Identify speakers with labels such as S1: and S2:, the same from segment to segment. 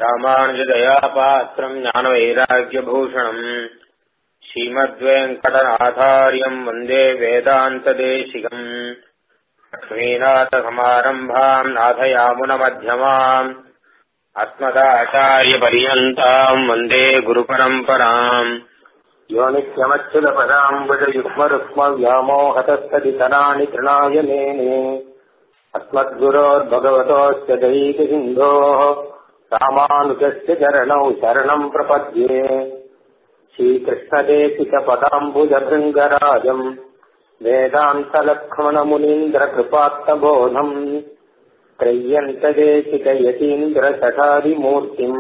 S1: ராமானுஜதயா பாத்திரம் ஞானவைராக்கியபூஷணம் ஸ்ரீமத்வேங்கடநாதாரியம் வந்தே வேதாந்ததேசிகம் லக்ஷ்மீநாதசமாரம்பாம் நாதயாமுனமध्यமாம் अस्मदाचार्यपर्यन्ताम् वन्दे गुरुपरम्पराम् यो नित्यमच्युतपदाम्बुजयुग्मरुक्मव्यामोहतस्तदितराणि तृणाय मेने अस्मद्गुरोर्भगवतोऽस्य दैकसिन्धोः रामानुजस्य चरणौ शरणम् प्रपद्ये श्रीकृष्णदेशिकपदाम्बुजभृङ्गराजम् वेदान्तलक्ष्मणमुनीन्द्रकृपात्तबोधम् त्रय्यन्तदेशिकयतीन्द्रसठादिमूर्तिम्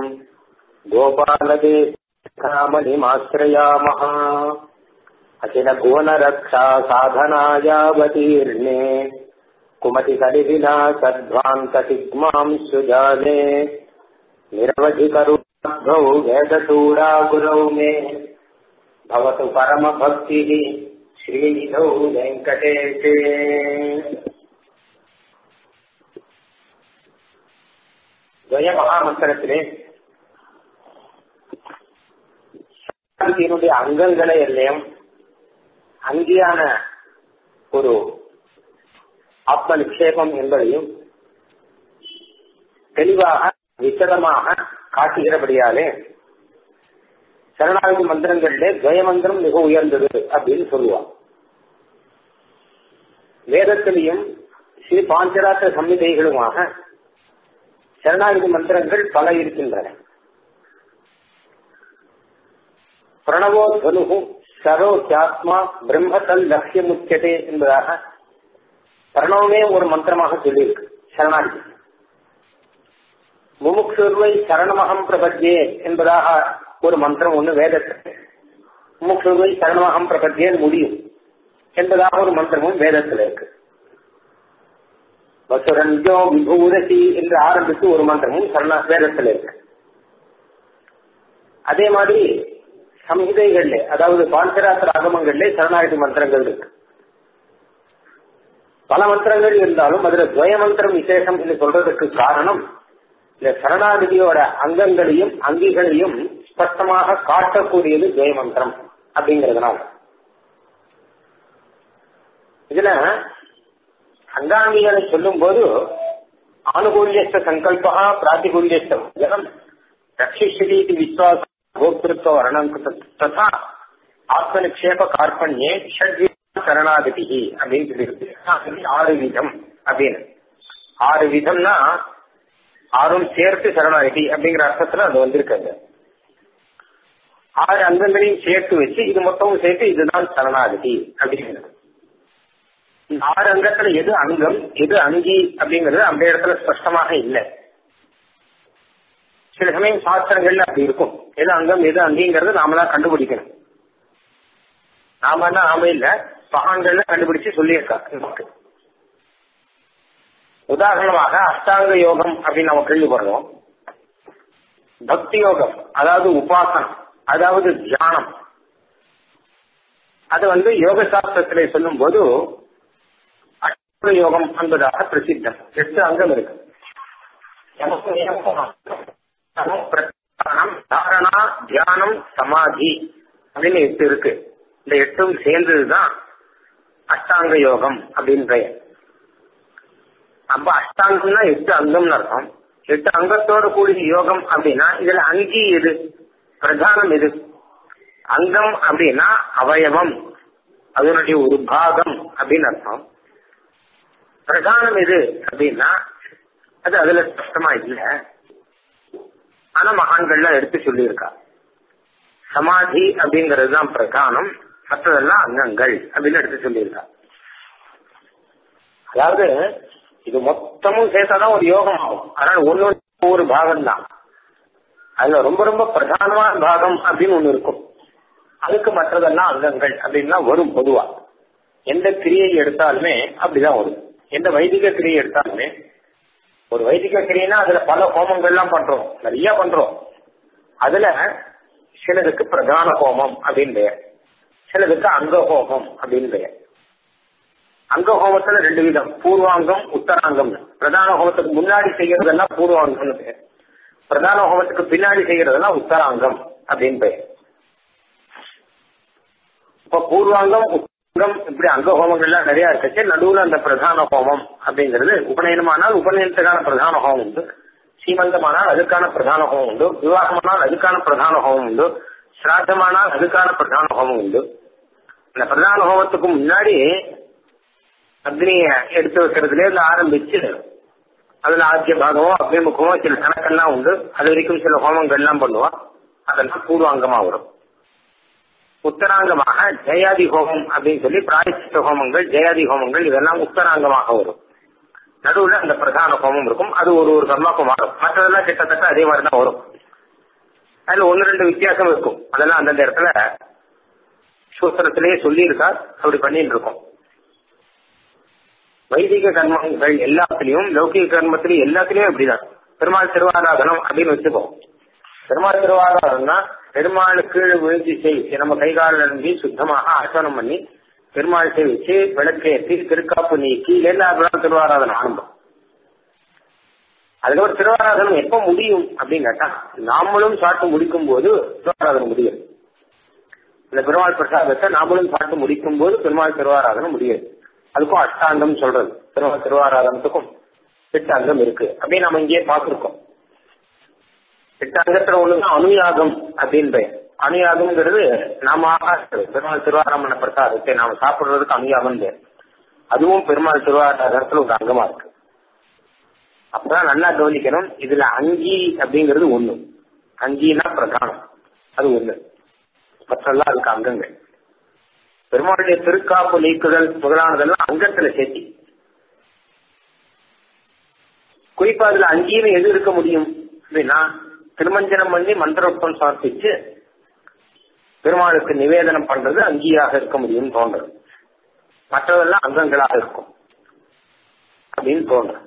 S1: गोपालदेशामणिमाश्रयामः अखिलभुवनरक्षा साधनायावतीर्णे कुमतिकलिविना सद्ध्वान्तसिग्माम् सुजाले निरवधिकरुभौ वेदशूरा गुरौ मे भवतु परमभक्तिः श्रीनिधौ वेङ्कटेशे துவய மகாமந்திரத்திலே சரணாகதியினுடைய அங்கங்களை எல்லாம் அங்கியான ஒரு ஆத்ம நிக்ஷேபம் என்பதையும் தெளிவாக விசதமாக காட்டுகிறபடியாலே சரணாகதி மந்திரங்களிலே துவய மந்திரம் மிக உயர்ந்தது அப்படின்னு சொல்லுவான் வேதத்திலையும் ஸ்ரீ பாஞ்சராத்திர சம்மிதைகளுமாக சரணாகதி மந்திரங்கள் பல இருக்கின்றன பிரணவோ தனுகு சரோ தியாத்மா பிரம்மதல் லட்சியமுச்சதே என்பதாக பிரணவமே ஒரு மந்திரமாக சொல்லியிருக்கு சரணாகதி முமுக்ஷுர்வை சரணமகம் பிரபத்தியே என்பதாக ஒரு மந்திரம் ஒண்ணு வேதத்தில் முமுக்ஷுர்வை சரணமகம் பிரபத்தியே முடியும் என்பதாக ஒரு மந்திரமும் வேதத்தில் இருக்கு வசுரஞ்சோ விபூரசி என்று ஆரம்பித்து ஒரு மந்திரமும் சரண வேதத்தில் இருக்கு அதே மாதிரி சம்ஹிதைகள்ல அதாவது பாஞ்சராத்திர ஆகமங்கள்ல சரணாகதி மந்திரங்கள் இருக்கு பல மந்திரங்கள் இருந்தாலும் அதுல துவய மந்திரம் விசேஷம் என்று சொல்றதுக்கு காரணம் இந்த சரணாகதியோட அங்கங்களையும் அங்கிகளையும் ஸ்பஷ்டமாக காட்டக்கூடியது துவய மந்திரம் அப்படிங்கறதுனால இதுல அங்காங்கிகளை சொல்லும் போது ஆனுகூல்யஸ்த சங்கல்பா பிராத்திகூல்யஸ்த ஜனம் ரட்சிஷதி விஸ்வாச கோப்திருத்துவ வர்ணம் ததா ஆத்ம நிக்ஷேப கார்பண்யே ஷட்வி சரணாகதி அப்படின்னு சொல்லியிருக்கு ஆறு விதம் அப்படின்னு ஆறு விதம்னா ஆறும் சேர்த்து சரணாகதி அப்படிங்கிற அர்த்தத்துல அது வந்திருக்காங்க ஆறு அங்கங்களையும் சேர்த்து வச்சு இது மொத்தமும் சேர்த்து இதுதான் சரணாகதி அப்படிங்கிறது இந்த ஆறு அங்கத்துல எது அங்கம் எது அங்கி அப்படிங்கிறது அந்த இடத்துல ஸ்பஷ்டமாக இல்லை சில சமயம் சாஸ்திரங்கள்ல அப்படி இருக்கும் எது அங்கம் எது அங்கிங்கிறது நாம தான் கண்டுபிடிக்கணும் நாம தான் நாம இல்ல பகான்கள்ல கண்டுபிடிச்சு சொல்லியிருக்கா நமக்கு உதாரணமாக அஷ்டாங்க யோகம் அப்படின்னு நம்ம கேள்விப்படுறோம் பக்தி யோகம் அதாவது உபாசனம் அதாவது தியானம் அது வந்து யோக சாஸ்திரத்திலே சொல்லும் போது யோகம் என்பதாக பிரசித்தம் எட்டு அங்கம் இருக்கு தாரணா தியானம் சமாதி அப்படின்னு எட்டு இருக்கு இந்த எட்டும் சேர்ந்ததுதான் அஷ்டாங்க யோகம் அப்படின்னு பெயர் அப்ப அஷ்டாங்கம்னா எட்டு அங்கம்னு அர்த்தம் எட்டு அங்கத்தோடு கூடிய யோகம் அப்படின்னா இதுல அங்கி எது பிரதானம் எது அங்கம் அப்படின்னா அவயவம் அதனுடைய ஒரு பாகம் அப்படின்னு அர்த்தம் பிரதானம் எது அப்படின்னா அது அதுல ஸ்பஷ்டமா இல்ல ஆனா மகான்கள்லாம் எடுத்து சொல்லியிருக்கா சமாதி அப்படிங்கிறது தான் பிரதானம் மற்றதெல்லாம் அங்கங்கள் அப்படின்னு எடுத்து சொல்லியிருக்கா அதாவது இது மொத்தமும் சேர்த்தாதான் ஒரு யோகம் ஆகும் அதனால ஒன்னு ஒரு பாகம் தான் அதுல ரொம்ப ரொம்ப பிரதானமான பாகம் அப்படின்னு ஒண்ணு இருக்கும் அதுக்கு மற்றதெல்லாம் அங்கங்கள் அப்படின்னா வரும் பொதுவா எந்த கிரியை எடுத்தாலுமே அப்படிதான் வரும் எந்த வைதிக கிரியை எடுத்தாலுமே ஒரு வைதிக கிரியைனா அதுல பல ஹோமங்கள்லாம் பண்றோம் நிறைய பண்றோம் அதுல சிலதுக்கு பிரதான ஹோமம் அப்படின்னு பெயர் சிலதுக்கு அங்க ஹோமம் அப்படின்னு பெயர் அங்க ஹோமத்துல ரெண்டு விதம் பூர்வாங்கம் உத்தராங்கம் பிரதான ஹோமத்துக்கு முன்னாடி செய்யறதெல்லாம் பூர்வாங்கம்னு பேர் பிரதான ஹோமத்துக்கு பின்னாடி செய்யறதெல்லாம் உத்தராங்கம் அப்படின்னு பெயர் இப்ப பூர்வாங்கம் உத்தராங்கம் இப்படி அங்க ஹோமங்கள்லாம் நிறைய இருக்கச்சு நடுவுல அந்த பிரதான ஹோமம் அப்படிங்கிறது உபநயனமானால் உபநயனத்துக்கான பிரதான ஹோமம் உண்டு சீமந்தமானால் அதுக்கான பிரதான ஹோமம் உண்டு விவாகமானால் அதுக்கான பிரதான ஹோமம் உண்டு சிராத்தமானால் அதுக்கான பிரதான ஹோமம் உண்டு இந்த பிரதான ஹோமத்துக்கு முன்னாடி அக்னிய எடுத்து வைக்கிறதுல இருந்து ஆரம்பிச்சு அதுல ஆத்திய பாகமோ அபிமுகமோ சில கணக்கெல்லாம் உண்டு அது வரைக்கும் சில ஹோமங்கள்லாம் பண்ணுவா அதெல்லாம் பூர்வாங்கமா வரும் உத்தராங்கமாக ஜெயாதி ஹோமம் அப்படின்னு சொல்லி பிராயச்சித்த ஹோமங்கள் ஜெயாதி ஹோமங்கள் இதெல்லாம் உத்தராங்கமாக வரும் நடுவுல அந்த பிரதான ஹோமம் இருக்கும் அது ஒரு ஒரு கர்மாக்கும் மாறும் மற்றதெல்லாம் கிட்டத்தட்ட அதே மாதிரி தான் வரும் அதுல ஒன்னு ரெண்டு வித்தியாசம் இருக்கும் அதெல்லாம் அந்தந்த இடத்துல சூத்திரத்திலேயே சொல்லியிருக்கா அப்படி பண்ணிட்டு இருக்கோம் வைதிக கர்மங்கள் எல்லாத்துலயும் லௌகிக கர்மத்திலையும் எல்லாத்துலயும் இப்படிதான் பெருமாள் திருவாராதனம் அப்படின்னு வச்சுப்போம் பெருமாள் திருவாராதனம்னா பெருமாளுக்கு விழுந்து செய் நம்ம கைகால நம்பி சுத்தமாக ஆசனம் பண்ணி பெருமாள் சேவிச்சு விளக்கேற்றி திருக்காப்பு நீக்கி எல்லா திருவாராதனம் ஆரம்பம் அதுக்கப்புறம் திருவாராதனம் எப்ப முடியும் அப்படின்னு கேட்டா நாமளும் சாட்டு முடிக்கும் போது திருவாராதனம் முடியும் இந்த பெருமாள் பிரசாதத்தை நாமளும் சாட்டு முடிக்கும் போது பெருமாள் திருவாராதனம் முடியாது அதுக்கும் அஷ்டாங்கம் சொல்றது பெருமாள் திருவாராதனத்துக்கும் எட்டாங்கம் இருக்கு அப்படின்னு நம்ம இங்கேயே பார்த்திருக்கோம் எட்டாங்கத்துல ஒண்ணுதான் அனுயாகம் அப்படின்னு பெயர் அனுயாகம்ங்கிறது நாம பெருமாள் திருவாராமண பிரசாதத்தை நாம சாப்பிடுறதுக்கு அனுயாகம் பேர் அதுவும் பெருமாள் திருவாராதனத்துல ஒரு அங்கமா இருக்கு அப்பதான் நல்லா கவனிக்கணும் இதுல அங்கி அப்படிங்கிறது ஒண்ணு அங்கினா பிரதானம் அது ஒண்ணு மற்றெல்லாம் அதுக்கு அங்கங்கள் பெருமாளுடைய திருக்காப்பு நீக்குதல் முதலானதெல்லாம் அங்கத்துல சேர்த்தி குறிப்பா அதுல அங்கேயும் எது இருக்க முடியும் அப்படின்னா திருமஞ்சனம் பண்ணி மந்திரோட்டம் சமர்ப்பிச்சு பெருமாளுக்கு நிவேதனம் பண்றது அங்கீயாக இருக்க முடியும் தோன்றது மற்றதெல்லாம் அங்கங்களாக இருக்கும் அப்படின்னு தோன்றது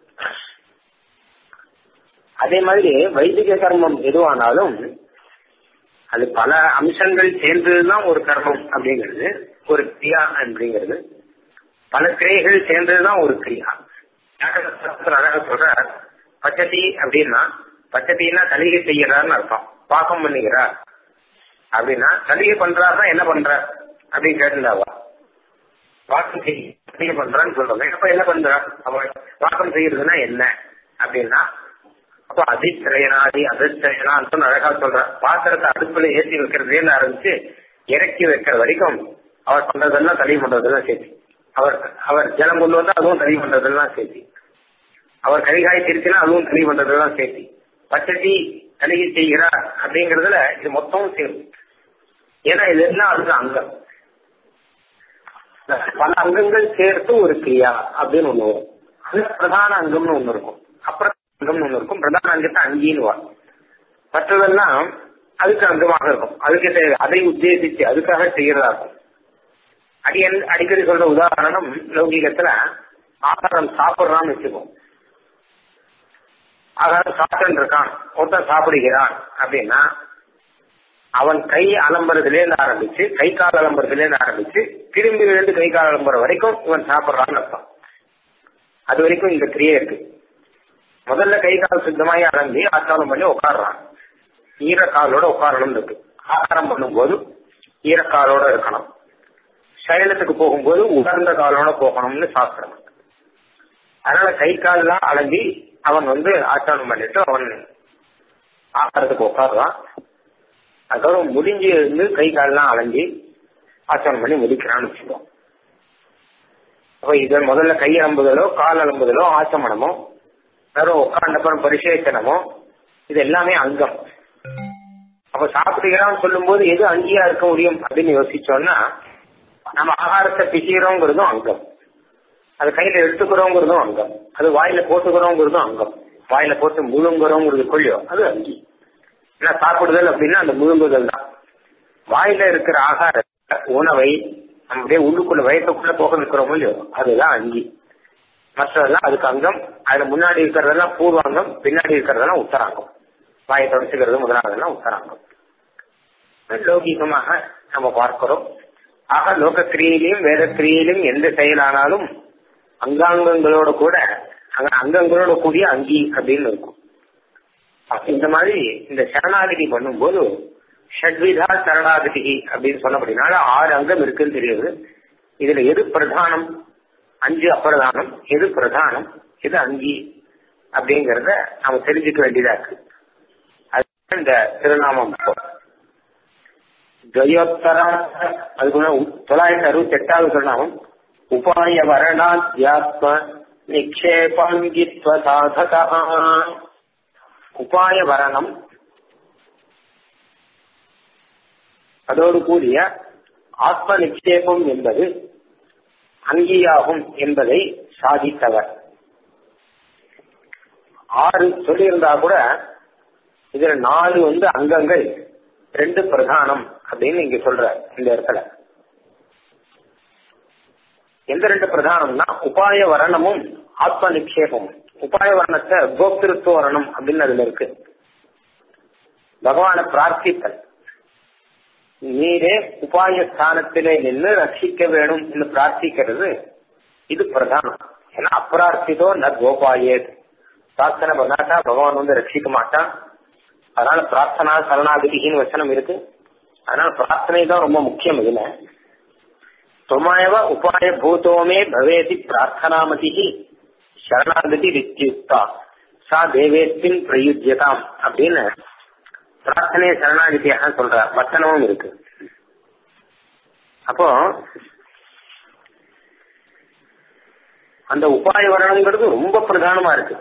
S1: அதே மாதிரி வைதிக கர்மம் எதுவானாலும் அது பல அம்சங்கள் சேர்ந்ததுதான் ஒரு கர்மம் அப்படிங்கிறது ஒரு கிரியா அப்படிங்கிறது பல கிரைகள் சேர்ந்ததுதான் ஒரு கிரியா அழகா சொல்ற பச்சதி அப்படின்னா பச்சத்தின்னா தலிகை செய்யறாருன்னு அர்த்தம் பாக்கம் பண்ணுகிறார் அப்படின்னா தலிகை பண்றாருன்னா என்ன பண்றார் அப்படின்னு கேட்டுருந்தாவா வாக்கம் செய்ய பண்றான்னு சொல்றாங்க அப்ப என்ன பண்றா அவன் வாக்கம் செய்யறதுன்னா என்ன அப்படின்னா அப்ப அதித்திரையனாதி அதித்திரையனான்னு அழகா சொல்ற பாத்திரத்தை அடுப்புல ஏற்றி வைக்கிறதுல ஆரம்பிச்சு இறக்கி வைக்கிற வரைக்கும் அவர் பண்றதெல்லாம் தனி பண்றதெல்லாம் சேர்த்து அவர் அவர் ஜலம் கொண்டு வந்தா அதுவும் தனி பண்றதெல்லாம் சேர்த்து அவர் கரிகாய் திருத்தினா அதுவும் தனி பண்றதெல்லாம் சேர்த்து பச்சடி தனிகை செய்கிறார் அப்படிங்கறதுல இது மொத்தமும் சேரும் ஏன்னா இது எல்லாம் அதுக்கு அங்கம் பல அங்கங்கள் சேர்த்து ஒரு கிரியா அப்படின்னு ஒண்ணு வரும் அது பிரதான அங்கம்னு ஒண்ணு இருக்கும் அப்புறம் அங்கம்னு ஒண்ணு இருக்கும் பிரதான அங்கத்தை அங்கீன்னு வரும் மற்றதெல்லாம் அதுக்கு அங்கமாக இருக்கும் அதுக்கு அதை உத்தேசிச்சு அதுக்காக செய்யறதா இருக்கும் அடி அடிக்கடி சொல்ற உதாரணம் லௌகிகத்துல ஆகாரம் சாப்பிடுறான்னு வச்சுக்கோம் ஆகாரம் சாப்பிட்டு இருக்கான் ஒருத்தன் சாப்பிடுகிறான் அப்படின்னா அவன் கை அலம்புறதுல இருந்து ஆரம்பிச்சு கை கால் அலம்புறதுல இருந்து ஆரம்பிச்சு திரும்பி விழுந்து கை கால் அலம்புற வரைக்கும் இவன் சாப்பிடுறான்னு அர்த்தம் அது வரைக்கும் இந்த கிரியை இருக்கு முதல்ல கை கால் சுத்தமாயி அலம்பி ஆச்சாரம் பண்ணி உட்காடுறான் ஈரக்காலோட உட்காரணும் இருக்கு ஆகாரம் பண்ணும்போது ஈரக்காலோட இருக்கணும் சைலத்துக்கு போகும்போது உலர்ந்த காலோட போகணும்னு சாஸ்திரம் அதனால கை கால்லாம் அலம்பி அவன் வந்து ஆச்சாரம் பண்ணிட்டு அவன் ஆகாரத்துக்கு உட்காருவான் அதுக்கப்புறம் முடிஞ்சு இருந்து கை கால்லாம் அலைஞ்சி ஆச்சாரம் பண்ணி முடிக்கிறான்னு வச்சுக்கோம் அப்ப இது முதல்ல கை அலம்புதலோ கால் அலம்புதலோ ஆச்சமனமோ வெறும் உட்காண்டப்புறம் பரிசேச்சனமோ இது எல்லாமே அங்கம் அப்ப சாப்பிடுகிறான்னு சொல்லும் போது எது அங்கேயா இருக்க முடியும் அப்படின்னு யோசிச்சோம்னா நம்ம ஆகாரத்தை பிசிக்கிறோங்கிறதும் அங்கம் அது கையில எடுத்துக்கிறோங்கிறதும் அங்கம் அது வாயில போட்டுக்கிறோங்கிறதும் அங்கம் வாயில போட்டு முழுங்குறோங்கிறது கொள்ளியோ அது அங்கி ஏன்னா சாப்பிடுதல் அப்படின்னா அந்த முழுங்குதல் தான் வாயில இருக்கிற ஆகார உணவை நம்ம அப்படியே உள்ளுக்குள்ள வயத்துக்குள்ள போக வைக்கிறோமோ இல்லையோ அதுதான் அங்கி மற்றதெல்லாம் அதுக்கு அங்கம் அதுல முன்னாடி இருக்கிறதெல்லாம் பூர்வாங்கம் பின்னாடி இருக்கிறதெல்லாம் உத்தராங்கம் வாயை தொடச்சுக்கிறது முதலானதெல்லாம் உத்தராங்கம் லௌகீகமாக நம்ம பார்க்கிறோம் ஆக லோக கிரியிலையும் வேத கிரியிலும் எந்த செயலானாலும் அங்காங்கங்களோட கூட அங்கங்களோட கூடிய அங்கி அப்படின்னு இருக்கும் இந்த மாதிரி இந்த சரணாகதி பண்ணும்போது ஷட்விதா சரணாகதி அப்படின்னு சொன்னபடினால ஆறு அங்கம் இருக்குன்னு தெரியுது இதுல எது பிரதானம் அஞ்சு அப்பிரதானம் எது பிரதானம் எது அங்கி அப்படிங்கறத நாம தெரிஞ்சுக்க வேண்டியதா இருக்கு அது இந்த திருநாமம் துவயோத்தரம் அதுக்கு தொள்ளாயிரத்தி அறுபத்தி எட்டாவது திருநாமம் உபாய வரணாத்யாத்ம நிக்ஷேபாங்கித்வ சாதகா உபாய வரணம் அதோடு கூடிய ஆத்ம நிக்ஷேபம் என்பது அங்கியாகும் என்பதை சாதித்தவர் ஆறு சொல்லியிருந்தா கூட இதுல நாலு வந்து அங்கங்கள் ரெண்டு பிரதானம் அப்படின்னு இங்க சொல்ற இந்த இடத்துல எந்த ரெண்டு பிரதானம்னா உபாய வரணமும் ஆத்ம நிக்ஷேபமும் உபாய வரணத்தை கோப்திருத்துவ வரணம் அப்படின்னு அதுல இருக்கு பகவானை பிரார்த்தித்தல் நீரே உபாய ஸ்தானத்திலே நின்று ரட்சிக்க வேணும் என்று பிரார்த்திக்கிறது இது பிரதானம் ஏன்னா அப்பிரார்த்திதோ ந கோபாயே பிரார்த்தனை பண்ணாட்டா பகவான் வந்து ரட்சிக்க மாட்டான் அதனால பிரார்த்தனா சரணாகதிகின்னு வச்சனம் இருக்கு அதனால பிரார்த்தனை தான் ரொம்ப முக்கியம் இதுல தொமாயவ உபாய பூதோமே பவேதி பிரார்த்தனாமதி சரணாகதி வித்யுக்தா சா தேவேத்தின் பிரயுஜ்யதாம் அப்படின்னு பிரார்த்தனை சரணாகதியாக சொல்ற வச்சனமும் இருக்கு அப்போ அந்த உபாய வரணங்கிறது ரொம்ப பிரதானமா இருக்கு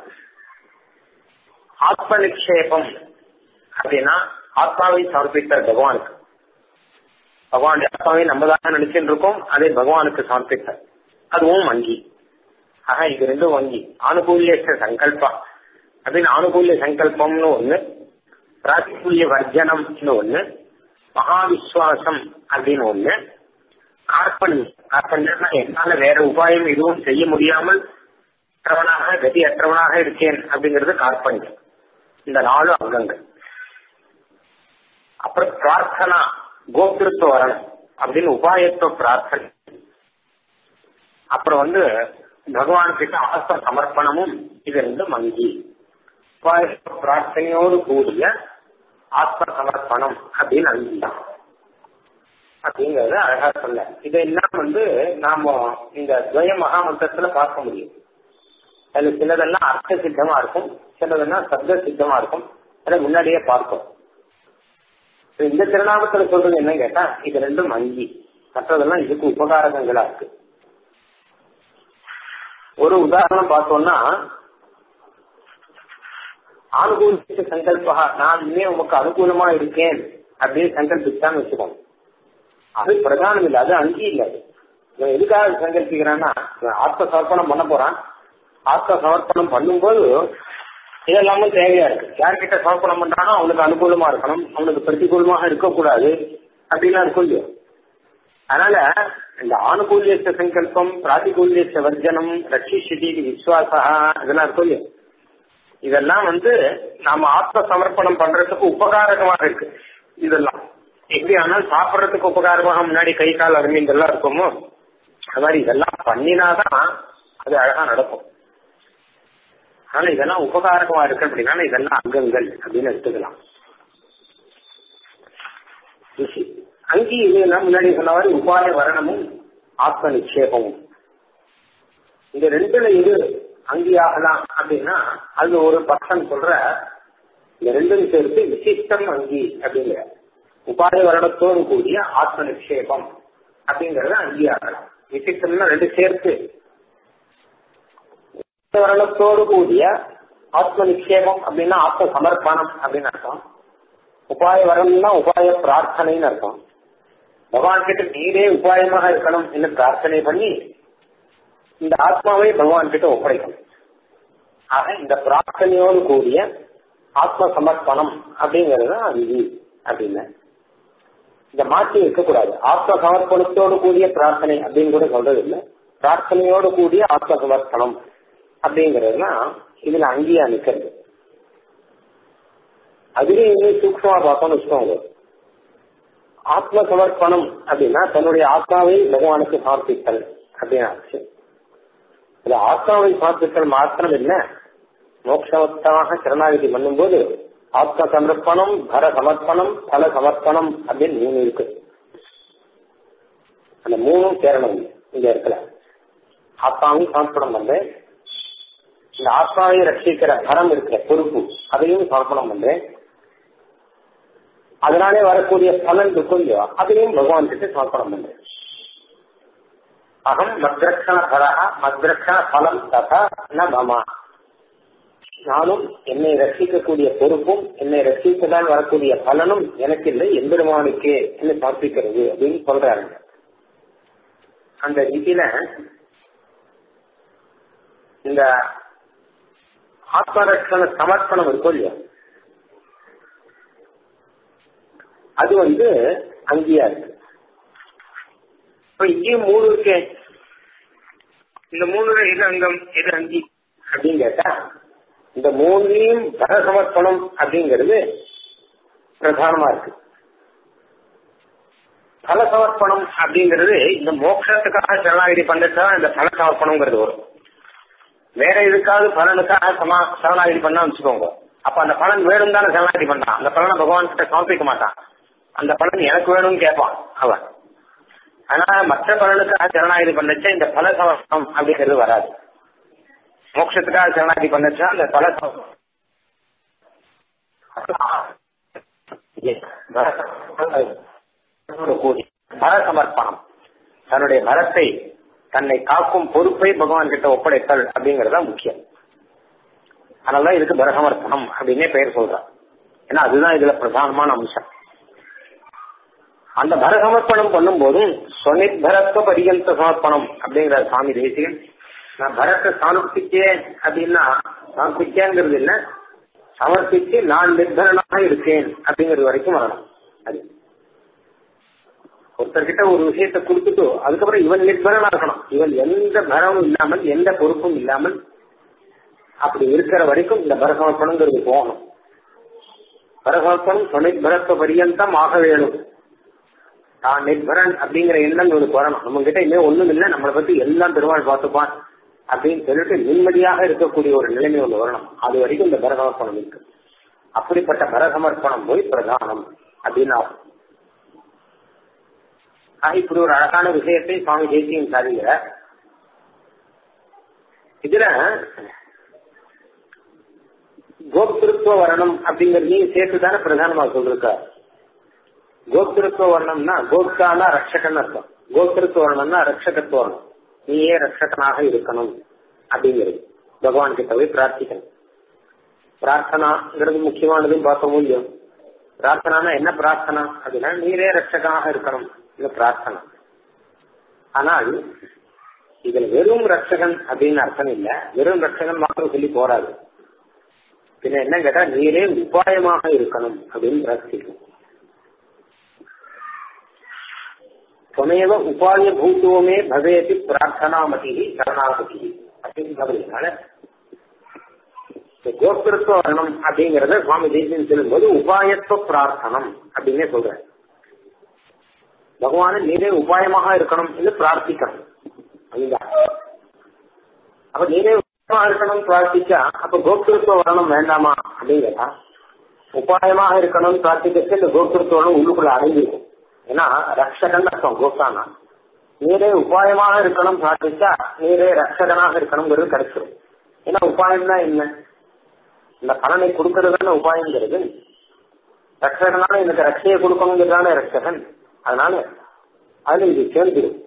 S1: ஆத்ம நிக்ஷேபம் அப்படின்னா ஆத்மாவை சமர்ப்பித்தார் பகவானுக்கு பகவானுடைய ஆத்மாவை நம்ம தான் நினைச்சுட்டு இருக்கோம் அதே பகவானுக்கு சமர்ப்பித்தார் அதுவும் வங்கி ஆக இது ரெண்டும் வங்கி ஆனுகூல்ய சங்கல்பா அப்படின்னு ஆனுகூல்ய சங்கல்பம்னு ஒண்ணு பிராத்திகூல்ய வர்ஜனம்னு ஒண்ணு மகாவிஸ்வாசம் அப்படின்னு ஒண்ணு கார்பண்யம் கார்பண்யம்னா என்னால வேற உபாயம் எதுவும் செய்ய முடியாமல் அற்றவனாக கதி அற்றவனாக இருக்கேன் அப்படிங்கிறது கார்பண்யம் இந்த நாலு அங்கங்கள் அப்புறம் பிரார்த்தனா கோத்திருத்துவ வரணும் அப்படின்னு உபாயத்துவ பிரார்த்தனை அப்புறம் வந்து பகவான் கிட்ட ஆத்ம சமர்ப்பணமும் இது ரெண்டும் வங்கி உபாயத்துவ பிரார்த்தனையோடு கூடிய ஆத்ம சமர்ப்பணம் அப்படின்னு அங்கி அப்படிங்கறத அழகா சொல்ல இதெல்லாம் வந்து நாம இந்த துவய மகாமந்திரத்துல பார்க்க முடியும் அதுல சிலதெல்லாம் அர்த்த சித்தமா இருக்கும் சிலதெல்லாம் சப்த சித்தமா இருக்கும் அதை முன்னாடியே பார்த்தோம் இந்த திருநாமத்துல சொல்றது என்ன கேட்டா இது ரெண்டும் அங்கி மற்றதெல்லாம் இதுக்கு உபகாரகங்களா இருக்கு ஒரு உதாரணம் பார்த்தோம்னா ஆனுகூலித்த சங்கல்பா நான் இனிமே உமக்கு அனுகூலமா இருக்கேன் அப்படின்னு சங்கல்பிச்சான்னு வச்சுக்கோங்க அது பிரதானம் இல்லை அது அங்கி இல்லை அது இவன் எதுக்காக சங்கல்பிக்கிறான்னா ஆத்ம சமர்ப்பணம் பண்ண போறான் ஆத்ம சமர்ப்பணம் பண்ணும்போது இதெல்லாமே தேவையா இருக்கு யார்கிட்ட சமர்ப்பணம் பண்றானோ அவனுக்கு அனுகூலமா இருக்கணும் அவனுக்கு பிரதிகூலமாக இருக்கக்கூடாது அப்படின்லாம் இருக்கும் இல்லையோ அதனால இந்த ஆனுகூல்ய சங்கல்பம் பிராதிகூல்ய வர்ஜனம் ரட்சிஷதி விஸ்வாசா இதெல்லாம் இருக்கும் இல்லையோ இதெல்லாம் வந்து நாம ஆத்ம சமர்ப்பணம் பண்றதுக்கு உபகாரகமாக இருக்கு இதெல்லாம் எப்படி ஆனால் சாப்பிடறதுக்கு உபகாரமாக முன்னாடி கை கால் அரவிந்தெல்லாம் இருக்குமோ அது மாதிரி இதெல்லாம் பண்ணினாதான் அது அழகா நடக்கும் அதனால இதெல்லாம் உபகாரகமா இருக்கு அப்படின்னா இதெல்லாம் அங்கங்கள் அப்படின்னு எடுத்துக்கலாம் அங்கி இது முன்னாடி சொன்ன மாதிரி உபாய வரணமும் ஆத்ம நிக்ஷேபமும் இந்த ரெண்டுல இது அங்கியாகலாம் அப்படின்னா அது ஒரு பக்கம் சொல்ற இந்த ரெண்டும் சேர்த்து விசிஷ்டம் அங்கி அப்படிங்கிற உபாய வருடத்தோடு கூடிய ஆத்ம நிக்ஷேபம் அப்படிங்கறத அங்கீகாரம் விசிஷ்டம்னா ரெண்டு சேர்த்து வருடத்தோடு கூடிய ஆத்ம நிக்ஷேபம் அப்படின்னா ஆத்ம சமர்ப்பணம் அப்படின்னு அர்த்தம் உபாய வரம்னா உபாய பிரார்த்தனைன்னு அர்த்தம் பகவான் கிட்ட நீரே உபாயமாக இருக்கணும் என்று பிரார்த்தனை பண்ணி இந்த ஆத்மாவை பகவான் கிட்ட ஒப்படைக்கணும் ஆக இந்த பிரார்த்தனையோடு கூடிய ஆத்ம சமர்ப்பணம் அப்படிங்கிறது அங்கி அப்படின்னு இந்த மாற்றி இருக்கக்கூடாது ஆத்ம சமர்ப்பணத்தோடு கூடிய பிரார்த்தனை அப்படின்னு கூட சொல்றது இல்லை பிரார்த்தனையோடு கூடிய ஆத்ம சமர்ப்பணம் அப்படிங்கறதுனா இதுல அங்கேயா நிக்கிறது அதுலயும் இன்னும் சூக்ஷமா பார்த்தோம்னு வச்சுக்கோங்க ஆத்ம சமர்ப்பணம் அப்படின்னா தன்னுடைய ஆத்மாவை பகவானுக்கு சமர்ப்பித்தல் அப்படின்னு ஆச்சு இது ஆத்மாவை சமர்ப்பித்தல் மாத்திரம் இல்ல மோட்சவத்தமாக சரணாகதி பண்ணும்போது ஆத்ம சமர்ப்பணம் பர சமர்ப்பணம் பல சமர்ப்பணம் அப்படின்னு மூணு இருக்கு அந்த மூணும் சேரணும் இங்க இருக்கல ஆத்மாவையும் சமர்ப்பணம் பண்றேன் இந்த ஆத்மாவை ரட்சிக்கிற பரம் இருக்கிற பொறுப்பு அதையும் சமர்ப்பணம் பண்றேன் அதனாலே வரக்கூடிய பலன் இருக்கும் இல்லையோ அதையும் பகவான் கிட்ட சமர்ப்பணம் பண்றேன் அகம் மத்ரக்ஷண பரஹ மத்ரக்ஷண பலம் ததா ந மமா நானும் என்னை ரட்சிக்கக்கூடிய பொறுப்பும் என்னை ரட்சித்ததால் வரக்கூடிய பலனும் எனக்கு இல்லை எம்பெருமானுக்கு என்ன சமர்ப்பிக்கிறது அப்படின்னு சொல்றாங்க அந்த ரீதியில இந்த ஆத்மரட்சண சமர்ப்பணம் இருக்கும் இல்லையா அது வந்து அங்கேயா இருக்கு இப்ப இங்கேயும் மூணு இருக்கே இந்த மூணுல எது அங்கம் எது அங்கி அப்படின்னு கேட்டா இந்த மூணுலையும் பரசமர்ப்பணம் அப்படிங்கிறது பிரதானமா இருக்கு பல சமர்ப்பணம் அப்படிங்கிறது இந்த மோட்சத்துக்காக சரணாகிதி பண்ணிட்டா இந்த பல சமர்ப்பணம்ங்கிறது வரும் வேற எதுக்காவது பலனுக்காக சமா சரணாகிதி பண்ணா வச்சுக்கோங்க அப்ப அந்த பலன் வேணும் தானே சரணாகிதி பண்ணான் அந்த பலனை பகவான் கிட்ட சமர்ப்பிக்க மாட்டான் அந்த பலன் எனக்கு வேணும்னு கேட்பான் அவன் ஆனா மற்ற பலனுக்காக சரணாகிதி பண்ணச்சா இந்த பல சமர்ப்பணம் அப்படிங்கிறது வராது மோட்சத்துக்காக சரணாகி பண்ணச்சா அந்த பல பர சமர்ப்பணம் தன்னுடைய பரத்தை தன்னை காக்கும் பொறுப்பை பகவான் கிட்ட ஒப்படைத்தல் அப்படிங்கறதா முக்கியம் அதனாலதான் இதுக்கு பரசமர்ப்பணம் அப்படின்னே பெயர் சொல்றான் ஏன்னா அதுதான் இதுல பிரதானமான அம்சம் அந்த பரசமர்ப்பணம் பண்ணும் போதும் ஸ்வனிர்பரத்துவ பரியந்த சமர்ப்பணம் அப்படிங்கிற சுவாமி தேசியன் நான் பரத்தை சமர்ப்பிச்சேன் அப்படின்னா சமர்ப்பிச்சேங்கிறது இல்ல சமர்ப்பிச்சு நான் நிர்பரனாக இருக்கேன் அப்படிங்கிறது வரைக்கும் வரணும் அது ஒருத்தர்கிட்ட ஒரு விஷயத்தை கொடுத்துட்டு அதுக்கப்புறம் இவன் நிர்பரனா இருக்கணும் இவன் எந்த பரமும் இல்லாமல் எந்த பொறுப்பும் இல்லாமல் அப்படி இருக்கிற வரைக்கும் இந்த பரசமர்ப்பணங்கிறது போகணும் பரசமர்ப்பணம் சொனிர்பரத்துவ பரியந்தம் ஆக வேணும் தான் நிர்பரன் அப்படிங்கிற எண்ணம் இவனுக்கு வரணும் நம்ம கிட்ட இனிமே ஒண்ணும் இல்லை நம்மளை பத்தி எல்லாம் பெருமாள் பார்த்துப்பான் அப்படின்னு சொல்லிட்டு நிம்மதியாக இருக்கக்கூடிய ஒரு நிலைமை ஒன்று வரணும் அது வரைக்கும் இந்த பரசமர்ப்பணம் இருக்கு அப்படிப்பட்ட பரசமர்ப்பணம் போய் பிரதானம் அப்படின்னு ஆகும் இப்படி ஒரு அழகான விஷயத்தை சுவாமி தேசியம் சாதிக்கிற இதுல கோப்திருத்துவ வர்ணம் அப்படிங்கறதையும் சேர்த்து தானே பிரதானமா சொல்லிருக்காரு கோத்திருத்துவ வர்ணம்னா கோப்தானா ரட்சகன் அர்த்தம் கோத்திருத்துவ வர்ணம்னா ரட்சகத்துவ வர்ணம் நீயே ரட்சகனாக இருக்கணும் அப்படிங்கிறது பகவான் கிட்ட போய் பிரார்த்திக்கணும் பிரார்த்தனாங்கிறது முக்கியமானதும் பார்க்க முடியும் பிரார்த்தனா என்ன பிரார்த்தனா அப்படின்னா நீரே ரட்சகனாக இருக்கணும் இது பிரார்த்தனா ஆனால் இதுல வெறும் ரட்சகன் அப்படின்னு அர்த்தம் இல்ல வெறும் ரட்சகன் மாத்திரம் சொல்லி போறாது பின்ன என்ன கேட்டா நீரே உபாயமாக இருக்கணும் அப்படின்னு பிரார்த்திக்கணும் துணையவ உபாய பூத்துவமே பவேதி பிரார்த்தனாமதி சரணாகதி அப்படிங்கிறதுனால கோத்திருத்துவ வர்ணம் அப்படிங்கறத சுவாமி தேசியம் சொல்லும்போது உபாயத்துவ பிரார்த்தனம் அப்படின்னே சொல்ற பகவான நீரே உபாயமாக இருக்கணும் என்று பிரார்த்திக்கணும் அதுதான் அப்ப நீரே உபாயமாக இருக்கணும் பிரார்த்திச்சா அப்ப கோத்திருத்துவ வர்ணம் வேண்டாமா அப்படிங்கிறா உபாயமாக இருக்கணும்னு பிரார்த்திக்கிறது இந்த கோத்திருத்துவ வர்ணம் உள்ளுக்குள்ள அடங்கியிருக்கும் ஏன்னா ரக்ஷகன் அர்த்தம் கோசானா நீரே உபாயமாக இருக்கணும் பிரார்த்திச்சா நீரே ரக்ஷகனாக இருக்கணுங்கிறது கிடைச்சிடும் ஏன்னா உபாயம்னா என்ன இந்த பலனை கொடுக்கறதுதான உபாயங்கிறது ரட்சகனால எனக்கு ரட்சையை கொடுக்கணுங்கிறதான ரட்சகன் அதனால அதுல இது சேர்ந்துடும்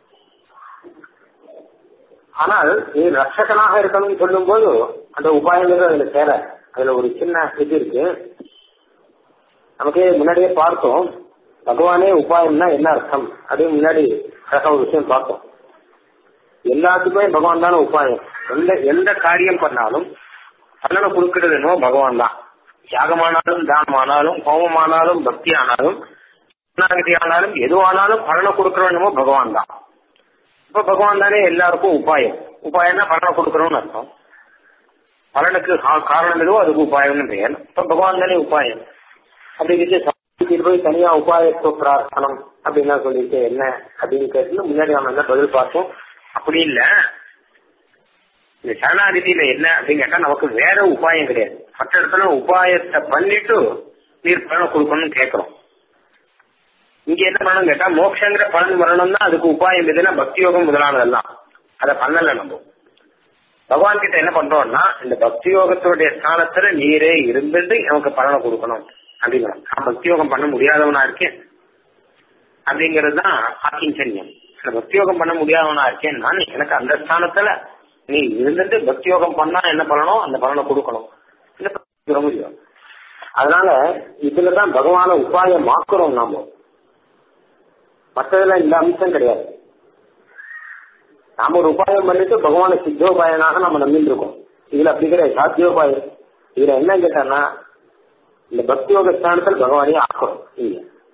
S1: ஆனால் நீ ரட்சகனாக இருக்கணும்னு சொல்லும் போது அந்த உபாயங்கிறது அதுல சேர அதுல ஒரு சின்ன இது இருக்கு நமக்கே முன்னாடியே பார்த்தோம் பகவானே உபாயம்னா என்ன அர்த்தம் அப்படின்னு முன்னாடி அழகா ஒரு விஷயம் பார்த்தோம் எல்லாத்துக்குமே பகவான் தானே உபாயம் எந்த எந்த காரியம் பண்ணாலும் பலனை கொடுக்கிறது என்னவோ பகவான் தான் யாகமானாலும் தானமானாலும் ஹோமமானாலும் பக்தி ஆனாலும் சரணாகதி ஆனாலும் எதுவானாலும் பலனை கொடுக்கிறோம் என்னமோ பகவான் தான் இப்ப பகவான் தானே எல்லாருக்கும் உபாயம் உபாயம்னா பலனை கொடுக்கணும்னு அர்த்தம் பலனுக்கு காரணம் எதுவோ அதுக்கு உபாயம்னு பெயர் இப்ப பகவான் தானே உபாயம் அப்படிங்கிறது போய் தனியா உபாயத்துவ பிரார்த்தனம் அப்படின்னா சொல்லிட்டு என்ன அப்படின்னு கேட்டு முன்னாடி நம்ம என்ன பதில் பார்த்தோம் அப்படி இல்ல இந்த சரணாகதியில என்ன அப்படின்னு கேட்டா நமக்கு வேற உபாயம் கிடையாது மற்ற இடத்துல உபாயத்தை பண்ணிட்டு நீர் பலன் கொடுக்கணும்னு கேட்கிறோம் இங்க என்ன பண்ணணும் கேட்டா மோட்சங்கிற பலன் வரணும்னா அதுக்கு உபாயம் எதுனா பக்தி யோகம் முதலானதெல்லாம் அதை பண்ணல நம்ம பகவான் கிட்ட என்ன பண்றோம்னா இந்த பக்தி யோகத்துடைய ஸ்தானத்துல நீரே இருந்துட்டு நமக்கு பலனை கொடுக்கணும் அப்படிங்கிறோம் நான் பக்தி யோகம் பண்ண முடியாதவனா இருக்கேன் அப்படிங்கிறது தான் ஆக்கிஞ்சன்யம் நான் பக்தி யோகம் பண்ண முடியாதவனா இருக்கேன் நான் எனக்கு அந்த ஸ்தானத்துல நீ இருந்துட்டு பக்தி யோகம் பண்ணா என்ன பண்ணணும் அந்த பலனை கொடுக்கணும் இந்த முடியும் அதனால இதுலதான் பகவான உபாயம் மாக்குறோம் நாம மற்றதுல இந்த அம்சம் கிடையாது நாம ஒரு உபாயம் பண்ணிட்டு பகவான சித்தோபாயனாக நம்ம நம்பிட்டு இருக்கோம் இதுல அப்படி கிடையாது சாத்தியோபாயம் இதுல என்ன கேட்டான்னா இந்த பக்தி யோக ஸ்தானத்தில் பகவானையே ஆக்கணும் இங்க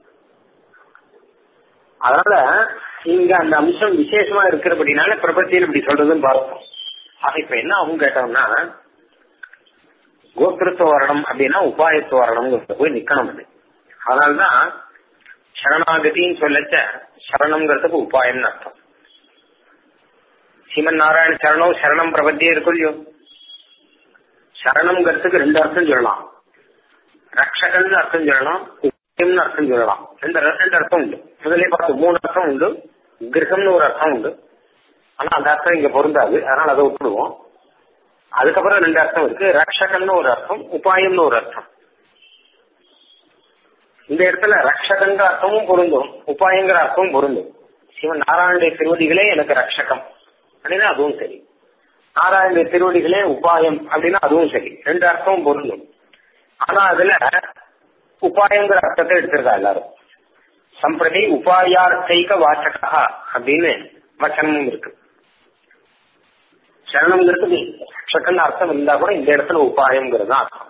S1: அதனால இங்க அந்த அம்சம் விசேஷமா இருக்கிறபடினால பிரபத்தியில் இப்படி சொல்றதுன்னு பார்த்தோம் ஆக இப்ப என்ன அவங்க கேட்டோம்னா கோத்திரத்துவ வரணும் அப்படின்னா உபாயத்துவ வரணுங்கிறது போய் நிக்கணும் அது அதனால்தான் சரணாகதின்னு சொல்லச்ச சரணம்ங்கிறதுக்கு உபாயம்னு அர்த்தம் ஸ்ரீமன் நாராயண சரணம் சரணம் பிரபத்தியே இருக்கும் இல்லையோ சரணம்ங்கிறதுக்கு ரெண்டு அர்த்தம் சொல்லலாம் ரக்ஷகன் அர்த்தம் சொல்லலாம் உபாயம்னு அர்த்தம் சொல்லலாம் ரெண்டு ரெண்டு அர்த்தம் உண்டு முதலே பார்த்து மூணு அர்த்தம் உண்டு கிரகம்னு ஒரு அர்த்தம் உண்டு ஆனா அந்த அர்த்தம் இங்க பொருந்தாது அதனால அதை விட்டுடுவோம் அதுக்கப்புறம் ரெண்டு அர்த்தம் இருக்கு ரக்ஷகன்னு ஒரு அர்த்தம் உபாயம்னு ஒரு அர்த்தம் இந்த இடத்துல ரக்ஷகங்கிற அர்த்தமும் பொருந்தும் உபாயங்கிற அர்த்தமும் பொருந்தும் சிவன் நாராயணுடைய திருவடிகளே எனக்கு ரக்ஷகம் அப்படின்னா அதுவும் சரி நாராயணுடைய திருவடிகளே உபாயம் அப்படின்னா அதுவும் சரி ரெண்டு அர்த்தமும் பொருந்தும் ஆனா அதுல உபாயங்கிற அர்த்தத்தை எடுத்திருக்கா எல்லாரும் சம்பிரதி உபாயார்த்தைக வாசகா அப்படின்னு வச்சனமும் இருக்கு சரணம்ங்கிறதுக்கு ரக்ஷகன் அர்த்தம் இருந்தா கூட இந்த இடத்துல உபாயம்ங்கிறது தான் அர்த்தம்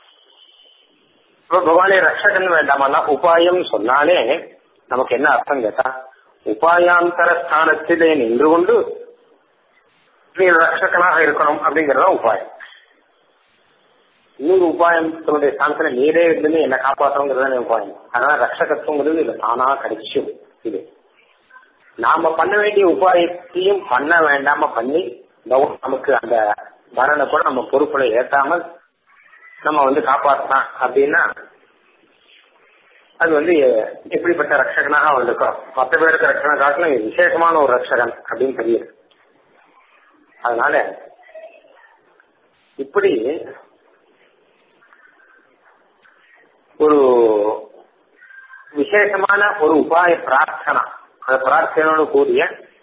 S1: இப்ப பகவானே ரக்ஷகன் வேண்டாமல்ல உபாயம் சொன்னாலே நமக்கு என்ன அர்த்தம் கேட்டா உபாயாந்தர ஸ்தானத்திலே நின்று கொண்டு நீ ரட்சகனாக இருக்கணும் அப்படிங்கறத உபாயம் இன்னொரு உபாயத்தினுடைய ஸ்தானத்துல நீரே இருந்து என்ன காப்பாற்றணுங்கிறது உபாயம் அதனால ரட்சகத்துவங்கிறது இது தானா கிடைச்சும் இது நாம பண்ண வேண்டிய உபாயத்தையும் பண்ண வேண்டாம பண்ணி நமக்கு அந்த வரனை கூட நம்ம பொறுப்புல ஏற்றாமல் நம்ம வந்து காப்பாற்றலாம் அப்படின்னா அது வந்து எப்படிப்பட்ட ரட்சகனாக அவன் இருக்கும் மற்ற பேருக்கு ரட்சணை காட்டிலும் விசேஷமான ஒரு ரட்சகன் அப்படின்னு தெரியுது அதனால இப்படி ஒரு விசேஷமான ஒரு உபாய பிரார்த்தனா அந்த பிரார்த்தனையோடு கூடிய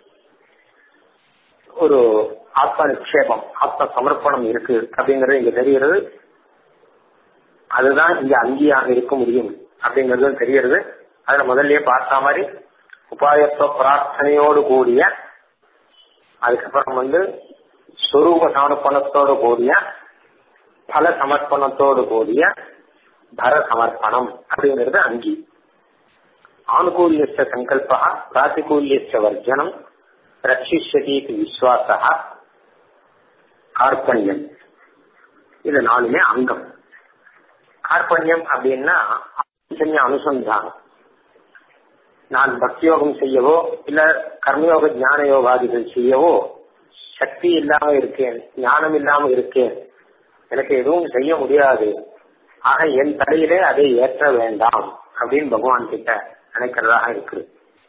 S1: ஒரு ஆத்ம நிக்ஷேபம் ஆத்ம சமர்ப்பணம் இருக்கு அப்படிங்கறது இங்க தெரிகிறது அதுதான் இங்க அங்கீயாக இருக்க முடியும் அப்படிங்கிறது தெரிகிறது அதுல முதல்லயே பார்த்த மாதிரி உபாயத்துவ பிரார்த்தனையோடு கூடிய அதுக்கப்புறம் வந்து ஸ்வரூப சமர்ப்பணத்தோடு கூடிய பல சமர்ப்பணத்தோடு கூடிய பர சமர்ப்பணம் அப்படிங்கிறது அங்கி ஆனுகூல்யஸ்ய சங்கல்பா பிராத்திகூல்யஸ்ய வர்ஜனம் ரட்சிஷதி விஸ்வாசா கார்பண்யம் இது நாலுமே அங்கம் கார்பண்யம் அப்படின்னா அனுசந்தானம் நான் பக்தியோகம் செய்யவோ இல்ல கர்மயோக ஞான யோகாதிகள் செய்யவோ சக்தி இல்லாம இருக்கேன் ஞானம் இல்லாம இருக்கேன் எனக்கு எதுவும் செய்ய முடியாது ஆக என் தலையிலே அதை ஏற்ற வேண்டாம் அப்படின்னு பகவான் கிட்ட நினைக்கிறதாக இருக்கு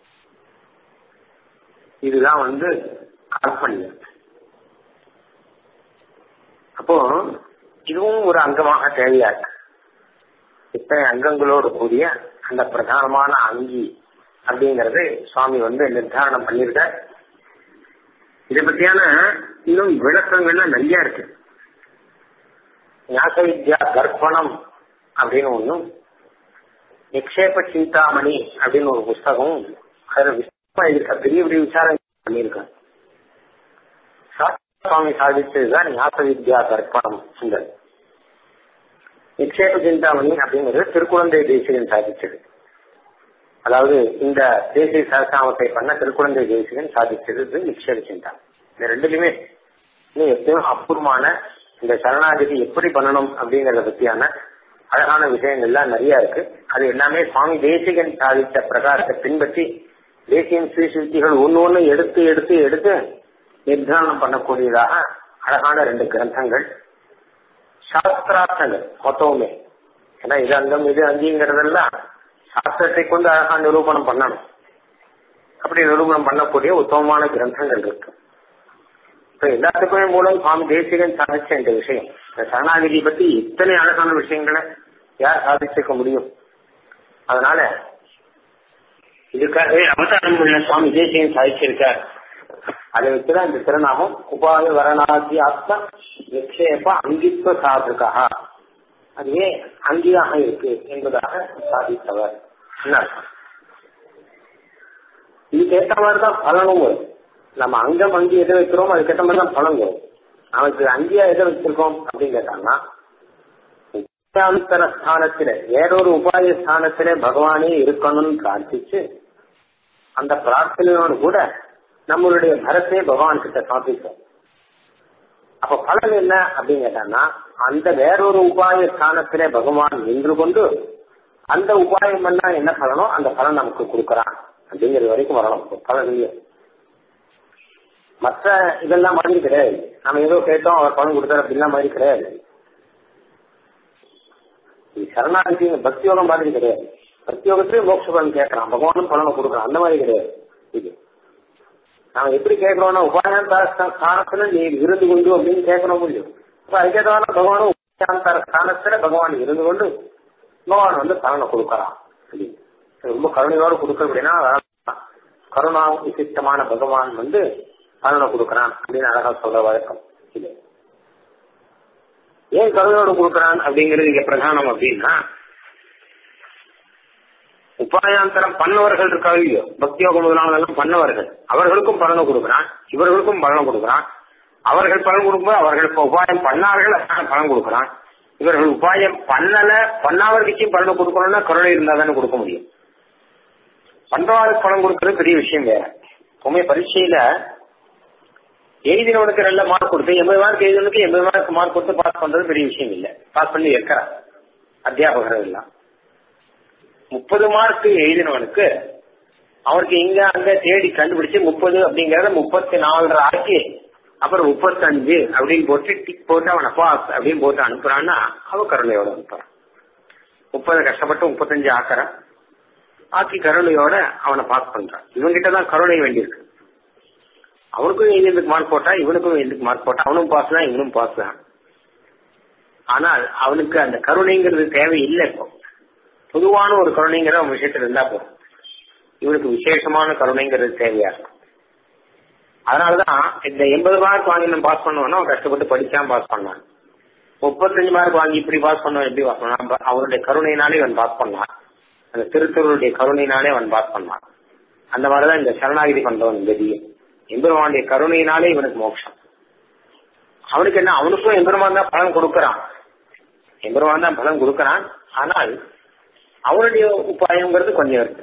S1: இதுதான் வந்து கார்பண்யம் அப்போ இதுவும் ஒரு அங்கமாக தேவையா இருக்கு இத்தனை அங்கங்களோடு கூடிய அந்த பிரதானமான அங்கி அப்படிங்கறது சுவாமி வந்து நிர்தாரணம் பண்ணிருக்க இதை பத்தியான இன்னும் விளக்கங்கள்லாம் நிறைய இருக்கு ஞாச வித்யா கர்ப்பணம் அப்படின்னு ஒண்ணும் நிக்ஷேப சிந்தாமணி அப்படின்னு ஒரு புஸ்தகம் அதுல விசாரமா இருக்க பெரிய பெரிய விசாரம் பண்ணியிருக்கேன் சுவாமி சாதித்ததுதான் ஞாச வித்யா கர்ப்பணம் சுந்தர் நிக்ஷேப சிந்தாமணி அப்படிங்கிறது திருக்குழந்தை தேசிகன் சாதித்தது அதாவது இந்த தேசிய சகசாமத்தை பண்ண திருக்குழந்தை தேசிகன் சாதித்தது நிக்ஷேப சிந்தாமணி இந்த ரெண்டுலயுமே இன்னும் எப்பயும் அபூர்வமான இந்த சரணாகதி எப்படி பண்ணணும் அப்படிங்கறத பத்தியான அழகான விஷயங்கள்லாம் நிறைய இருக்கு அது எல்லாமே சுவாமி தேசிகன் சாதித்த பிரகாரத்தை பின்பற்றி தேசியன் ஸ்ரீசுத்திகள் ஒன்னு ஒண்ணு எடுத்து எடுத்து எடுத்து நிர்தாரணம் பண்ணக்கூடியதாக அழகான ரெண்டு கிரந்தங்கள் சாஸ்திரார்த்தங்கள் மொத்தமுமே ஏன்னா இது அங்கம் இது அங்கீங்கிறதெல்லாம் சாஸ்திரத்தை கொண்டு அழகா நிரூபணம் பண்ணணும் அப்படி நிரூபணம் பண்ணக்கூடிய உத்தமமான கிரந்தங்கள் இருக்கு இப்ப எல்லாத்துக்குமே மூலம் சுவாமி தேசிகன் சாதிச்ச இந்த விஷயம் இந்த சரணாகிதி பத்தி இத்தனை அழகான விஷயங்களை யார் சாதிச்சிருக்க முடியும் அதனால இதுக்காகவே அவதாரம் உள்ள சுவாமி தேசிகன் சாதிச்சிருக்கார் அதை வச்சுதான் இந்த திருநாமம் உபாய வரணாதி ஆத்ம நிக்ஷேப அங்கித்வ சாதுகா அதுவே அங்கியாக இருக்கு என்பதாக சாதித்தவர் என்ன அர்த்தம் இதுக்கேற்ற மாதிரி தான் பலனும் வரும் நம்ம அங்கம் அங்கி எதை வைக்கிறோம் அதுக்கேற்ற மாதிரி தான் பலன் வரும் நமக்கு அங்கியா எதை வச்சிருக்கோம் அப்படின்னு கேட்டாங்கன்னா உபாயாந்தர ஸ்தானத்தில வேறொரு உபாய ஸ்தானத்திலே பகவானே இருக்கணும்னு பிரார்த்திச்சு அந்த பிரார்த்தனையோடு கூட நம்மளுடைய பரத்தை பகவான் கிட்ட சமர்ப்பித்தோம் அப்ப பலன் என்ன அப்படின்னு கேட்டான்னா அந்த வேறொரு உபாய ஸ்தானத்திலே பகவான் நின்று கொண்டு அந்த உபாயம் பண்ணா என்ன பலனோ அந்த பலன் நமக்கு கொடுக்கறான் அப்படிங்கிறது வரைக்கும் வரணும் பலன் இல்லையே மற்ற இதெல்லாம் மாதிரி கிடையாது நம்ம ஏதோ கேட்டோம் அவர் பலன் கொடுத்தாரு அப்படிலாம் மாதிரி கிடையாது சரணாகதி பக்தி யோகம் மாதிரி கிடையாது பக்தி யோகத்திலேயே மோட்ச பலன் கேட்கறான் பகவானும் பலனை கொடுக்குறான் அந்த மாதிரி கிடையாது இது நாம எப்படி கேட்கிறோம்னா உபாயாந்தார ஸ்தானத்துல நீ இருந்து கொண்டு அப்படின்னு கேட்கணும் முடியும் அப்ப அதுக்கேற்ற பகவானும் உபாயாந்தார ஸ்தானத்துல பகவான் இருந்து கொண்டு பகவான் வந்து பலனை கொடுக்கறான் ரொம்ப கருணையோடு கொடுக்க அப்படின்னா கருணா விசிஷ்டமான பகவான் வந்து பலனை கொடுக்கறான் அப்படின்னு அழகா சொல்ற வழக்கம் இது ஏன் கருணையோடு கொடுக்கறான் அப்படிங்கிறது இங்க பிரதானம் அப்படின்னா உபாயாந்தரம் பண்ணவர்கள் இருக்காங்க இல்லையோ பக்தியோக முதலானதெல்லாம் பண்ணவர்கள் அவர்களுக்கும் பலனை கொடுக்கிறான் இவர்களுக்கும் பலனை கொடுக்கிறான் அவர்கள் பலன் கொடுக்கும்போது அவர்கள் இப்ப உபாயம் பண்ணார்கள் அதனால பலன் கொடுக்கிறான் இவர்கள் உபாயம் பண்ணல பண்ணாதவர்களுக்கும் பலனை கொடுக்கணும்னா கருணை இருந்தா தானே கொடுக்க முடியும் பண்றவாளுக்கு பலன் கொடுக்கறது பெரிய விஷயம் வேற உண்மை பரீட்சையில எழுதினவனுக்கு நல்ல மார்க் கொடுத்து எண்பது மார்க் எழுதினவனுக்கு எண்பது மார்க் மார்க் கொடுத்து பாஸ் பண்றது பெரிய விஷயம் இல்லை பாஸ் பண்ணி இருக்கிறார் அத்தியாபகர்கள் எல்லாம் முப்பது மார்க் எழுதினவனுக்கு அவனுக்கு இங்க அங்க தேடி கண்டுபிடிச்சு முப்பது அப்படிங்கறத முப்பத்தி நாலரை ஆக்கி அப்புறம் முப்பத்தஞ்சு அப்படின்னு போட்டு டிக் போட்டு அவனை பாஸ் அப்படின்னு போட்டு அனுப்புறான்னா அவ கருணையோட அனுப்புறான் முப்பது கஷ்டப்பட்டு முப்பத்தஞ்சு ஆக்குறான் ஆக்கி கருணையோட அவனை பாஸ் பண்றான் இவங்கிட்ட தான் கருணை வேண்டியிருக்கு அவனுக்கும் எழுதுக்கு மார்க் போட்டா இவனுக்கும் எழுதுக்கு மார்க் போட்டா அவனும் பாஸ் தான் இவனும் பாஸ் தான் ஆனால் அவனுக்கு அந்த கருணைங்கிறது தேவையில்லை இப்போ பொதுவான ஒரு கருணைங்கிற அவன் விஷயத்துல இருந்தா போதும் இவனுக்கு விசேஷமான கருணைங்கிறது தேவையா இருக்கும் அதனாலதான் இந்த எண்பது மார்க் வாங்கி நம்ம பாஸ் பண்ணுவோம்னா அவன் கஷ்டப்பட்டு படிச்சான் பாஸ் பண்ணான் முப்பத்தஞ்சு மார்க் வாங்கி இப்படி பாஸ் பண்ணுவான் எப்படி பாஸ் பண்ணான் அவனுடைய கருணையினாலே அவன் பாஸ் பண்ணான் அந்த திருத்தருடைய கருணையினாலே அவன் பாஸ் பண்ணான் அந்த மாதிரிதான் இந்த சரணாகிதி பண்றவன் கதியும் எம்பெருமானுடைய கருணையினாலே இவனுக்கு மோட்சம் அவனுக்கு என்ன அவனுக்கும் எம்பெருமான் தான் பலன் கொடுக்கறான் எம்பெருமான் தான் பலன் கொடுக்கறான் ஆனால் அவனுடைய உபாயங்கிறது கொஞ்சம் இருக்கு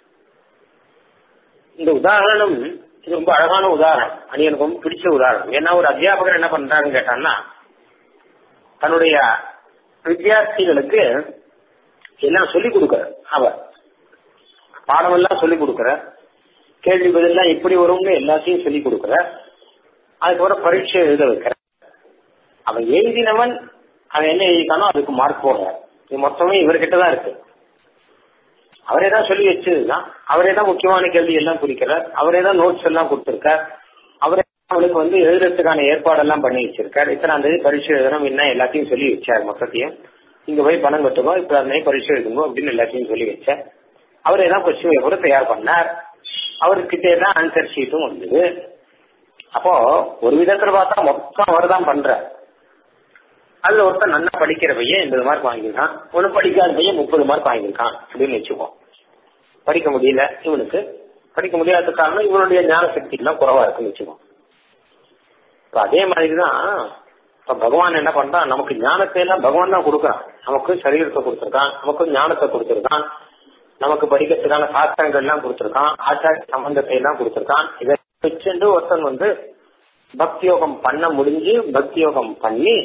S1: இந்த உதாரணம் இது ரொம்ப அழகான உதாரணம் அது எனக்கு ரொம்ப பிடிச்ச உதாரணம் ஏன்னா ஒரு அத்தியாபகர் என்ன பண்றாருன்னு கேட்டான்னா தன்னுடைய வித்தியார்த்திகளுக்கு எல்லாம் சொல்லிக் கொடுக்கிற அவர் பாடம் எல்லாம் சொல்லிக் கொடுக்கிற கேள்வி பதிலாம் எப்படி வரும்னு எல்லாத்தையும் சொல்லிக் கொடுக்கிற அதுக்கப்புறம் பரீட்சை எழுத வைக்கிற அவன் எழுதினவன் அவன் என்ன எழுதிக்கானோ அதுக்கு மார்க் போடுற இது மொத்தமே இவர்கிட்ட தான் இருக்கு அவரே தான் சொல்லி வச்சதுதான் அவரே தான் முக்கியமான கேள்வி எல்லாம் குறிக்கிறார் அவரே தான் நோட்ஸ் எல்லாம் கொடுத்திருக்கார் அவரே அவனுக்கு வந்து எழுதுறதுக்கான ஏற்பாடெல்லாம் பண்ணி வச்சிருக்கார் இத்தனாம் தேதி பரீட்சை எழுதணும் என்ன எல்லாத்தையும் சொல்லி வச்சார் மொத்தத்தையும் இங்க போய் பணம் கட்டுங்க இப்ப அந்த பரீட்சை எழுதுங்க அப்படின்னு எல்லாத்தையும் சொல்லி வச்சார் அவரே தான் கொஸ்டின் பேப்பரும் தயார் பண்ணார் அவர்கிட்டே தான் ஆன்சர் ஷீட்டும் வந்தது அப்போ ஒரு விதத்துல பார்த்தா மொத்தம் அவர் தான் பண்றார் அதுல ஒருத்தன் நல்லா படிக்கிற பையன் எண்பது மார்க் வாங்கியிருக்கான் ஒண்ணு படிக்காத பையன் முப்பது மார்க் வாங்கியிருக்கான் அப்படின்னு வச்சுப்போம் படிக்க முடியல இவனுக்கு படிக்க முடியாத காரணம் இவனுடைய ஞான சக்தி எல்லாம் குறவா இருக்குன்னு வச்சுக்கோம் இப்ப அதே மாதிரிதான் இப்ப பகவான் என்ன பண்றான் நமக்கு ஞானத்தை எல்லாம் பகவான் தான் கொடுக்கறான் நமக்கு சரீரத்தை கொடுத்திருக்கான் நமக்கு ஞானத்தை கொடுத்திருக்கான் நமக்கு படிக்கிறதுக்கான சாஸ்திரங்கள் எல்லாம் கொடுத்திருக்கான் ஆச்சார சம்பந்தத்தை எல்லாம் கொடுத்திருக்கான் இதை வச்சுட்டு ஒருத்தன் வந்து பக்தி யோகம் பண்ண முடிஞ்சு பக்தி யோகம் பண்ணி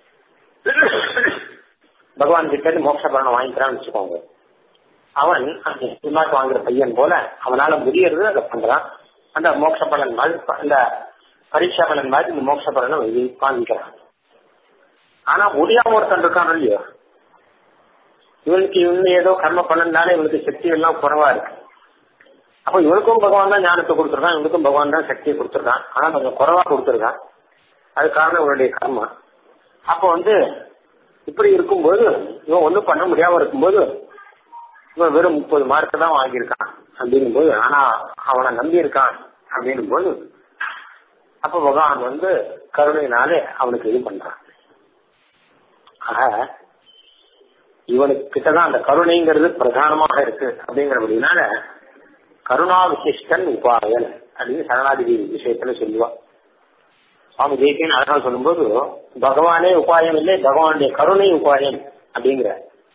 S1: பகவான் கிட்ட இருந்து மோட்ச பலனை வாங்கிக்கிறான்னு வச்சுக்கோங்க அவன் அந்த சினிமாக்கு வாங்குற பையன் போல அவனால முடியறது அதை பண்றான் அந்த மோட்ச பலன் மாதிரி அந்த பரீட்சா பலன் மாதிரி இந்த மோட்ச பலனை வாங்கிக்கிறான் ஆனா முடியாம ஒருத்தன் இருக்கான் இல்லையோ இவனுக்கு இவனு ஏதோ கர்ம பண்ணனால இவனுக்கு சக்தி எல்லாம் குறைவா இருக்கு அப்ப இவனுக்கும் பகவான் தான் ஞானத்தை கொடுத்துருக்கான் இவனுக்கும் பகவான் தான் சக்தியை கொடுத்துருக்கான் ஆனா கொஞ்சம் குறைவா கொடுத்துருக்கான் அது காரணம் இவனுடைய கர்மா அப்ப வந்து இப்படி இருக்கும்போது இவன் ஒண்ணும் பண்ண முடியாம இருக்கும்போது இவன் வெறும் முப்பது மார்க் தான் வாங்கியிருக்கான் அப்படிங்கும் போது ஆனா அவனை நம்பி இருக்கான் அப்படின்னும் போது அப்ப பகவான் வந்து கருணையினாலே அவனுக்கு இது பண்றான் ஆக இவனுக்கு கிட்டதான் அந்த கருணைங்கிறது பிரதானமாக இருக்கு அப்படிங்கிறபடினால கருணா விசிஷ்டன் உபாயன் அப்படின்னு சரணாதிபதி விஷயத்துல சொல்லுவான் சுவாமி ஜெயத்தின் அழகா சொல்லும்போது பகவானே உபாயம் இல்லை பகவானுடைய கருணை உபாயம் அப்படிங்கிற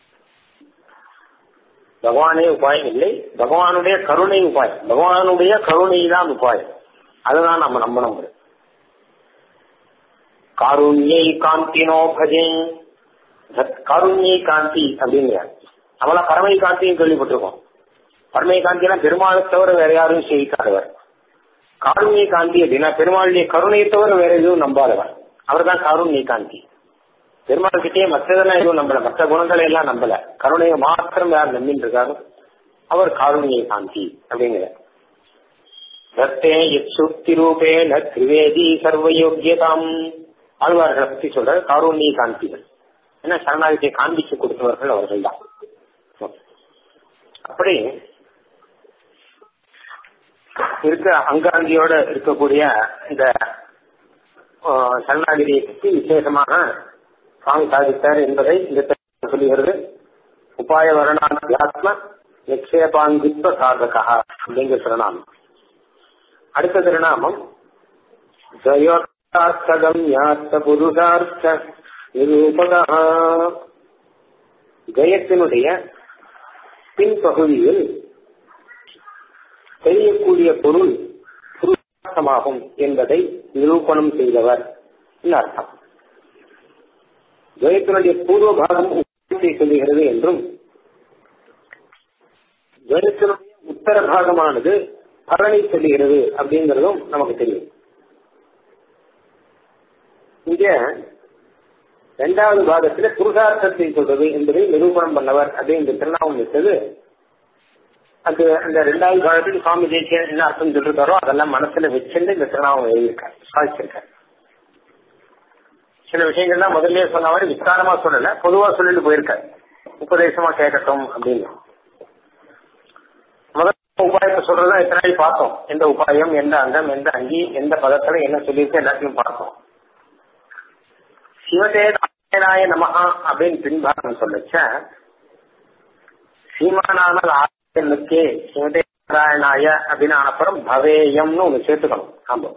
S1: பகவானே உபாயம் இல்லை பகவானுடைய கருணை உபாயம் பகவானுடைய கருணை தான் உபாயம் அதுதான் நம்ம நம்பணும் காருண்யை காந்தினோ பஜே காருண்யை காந்தி அப்படிங்கிற நம்மள பரமை காந்தியும் கேள்விப்பட்டிருக்கோம் பரமை காந்தினா பெருமாளை தவிர வேற யாரும் சேவிக்காதவர் காருண்ய காந்தி அப்படின்னா பெருமாளுடைய கருணையை தவிர வேற எதுவும் நம்பாதவர் அவர் தான் காருண்ய காந்தி பெருமாள் கிட்டே மற்றதெல்லாம் எதுவும் நம்பல மற்ற குணங்களை எல்லாம் நம்பல கருணையை மாத்திரம் யார் நம்பின்னு இருக்காரு அவர் காருண்ய காந்தி அப்படிங்கிற தத்தே சுக்தி ரூபேன திரிவேதி சர்வயோக்கியதாம் ஆழ்வார்களை பத்தி சொல்ற காருண்ய காந்திகள் ஏன்னா சரணாகதியை காண்பிச்சு கொடுத்தவர்கள் அவர்கள் தான் அப்படி இருக்க அங்காங்கியோட இருக்கக்கூடிய இந்த சரணாகிரியை பற்றி விசேஷமாக சுவாமி சாதித்தார் என்பதை இந்த சொல்லுகிறது உபாய வரணாத்ம நிக்ஷேபாங்கித்வ சாதகா அப்படிங்கிற திருநாமம் அடுத்த திருநாமம் ஜயோர்த்தகம்யார்த்த புருஷார்த்த நிரூபகா ஜெயத்தினுடைய பின்பகுதியில் தெரியக்கூடிய பொருள் புருஷார்த்தமாகும் என்பதை நிரூபணம் செய்தவர் அர்த்தம் துவயத்தினுடைய பூர்வ பாகம் உபத்தை சொல்லுகிறது என்றும் துவயத்தினுடைய உத்தர பாகமானது பலனை சொல்லுகிறது அப்படிங்கிறதும் நமக்கு தெரியும் இங்க இரண்டாவது பாகத்துல புருஷார்த்தத்தை சொல்றது என்பதை நிரூபணம் பண்ணவர் அப்படிங்கிற திருநாமம் வச்சது அது அந்த ரெண்டாவது பாகத்துக்கு சுவாமி தேசியர் என்ன அர்த்தம் சொல்லிருக்காரோ அதெல்லாம் மனசுல வச்சுட்டு இந்த திருநாமம் எழுதியிருக்காரு சாதிச்சிருக்காரு சில விஷயங்கள்லாம் முதல்ல சொன்ன மாதிரி விஸ்தாரமா சொல்லல பொதுவா சொல்லிட்டு போயிருக்காரு உபதேசமா கேட்கட்டும் அப்படின்னு முதல் உபாயத்தை சொல்றதா எத்தனை பார்த்தோம் எந்த உபாயம் எந்த அங்கம் எந்த அங்கி எந்த பதத்துல என்ன சொல்லியிருக்கு எல்லாத்தையும் பார்த்தோம் சிவதே நாராயணாய நமகா அப்படின்னு பின்பாகம் சொல்லச்ச சீமானான ஆயனுக்கே சிவதே நாராயணாய அப்படின்னு அப்புறம் பவேயம்னு ஒண்ணு சேர்த்துக்கணும் ஆமா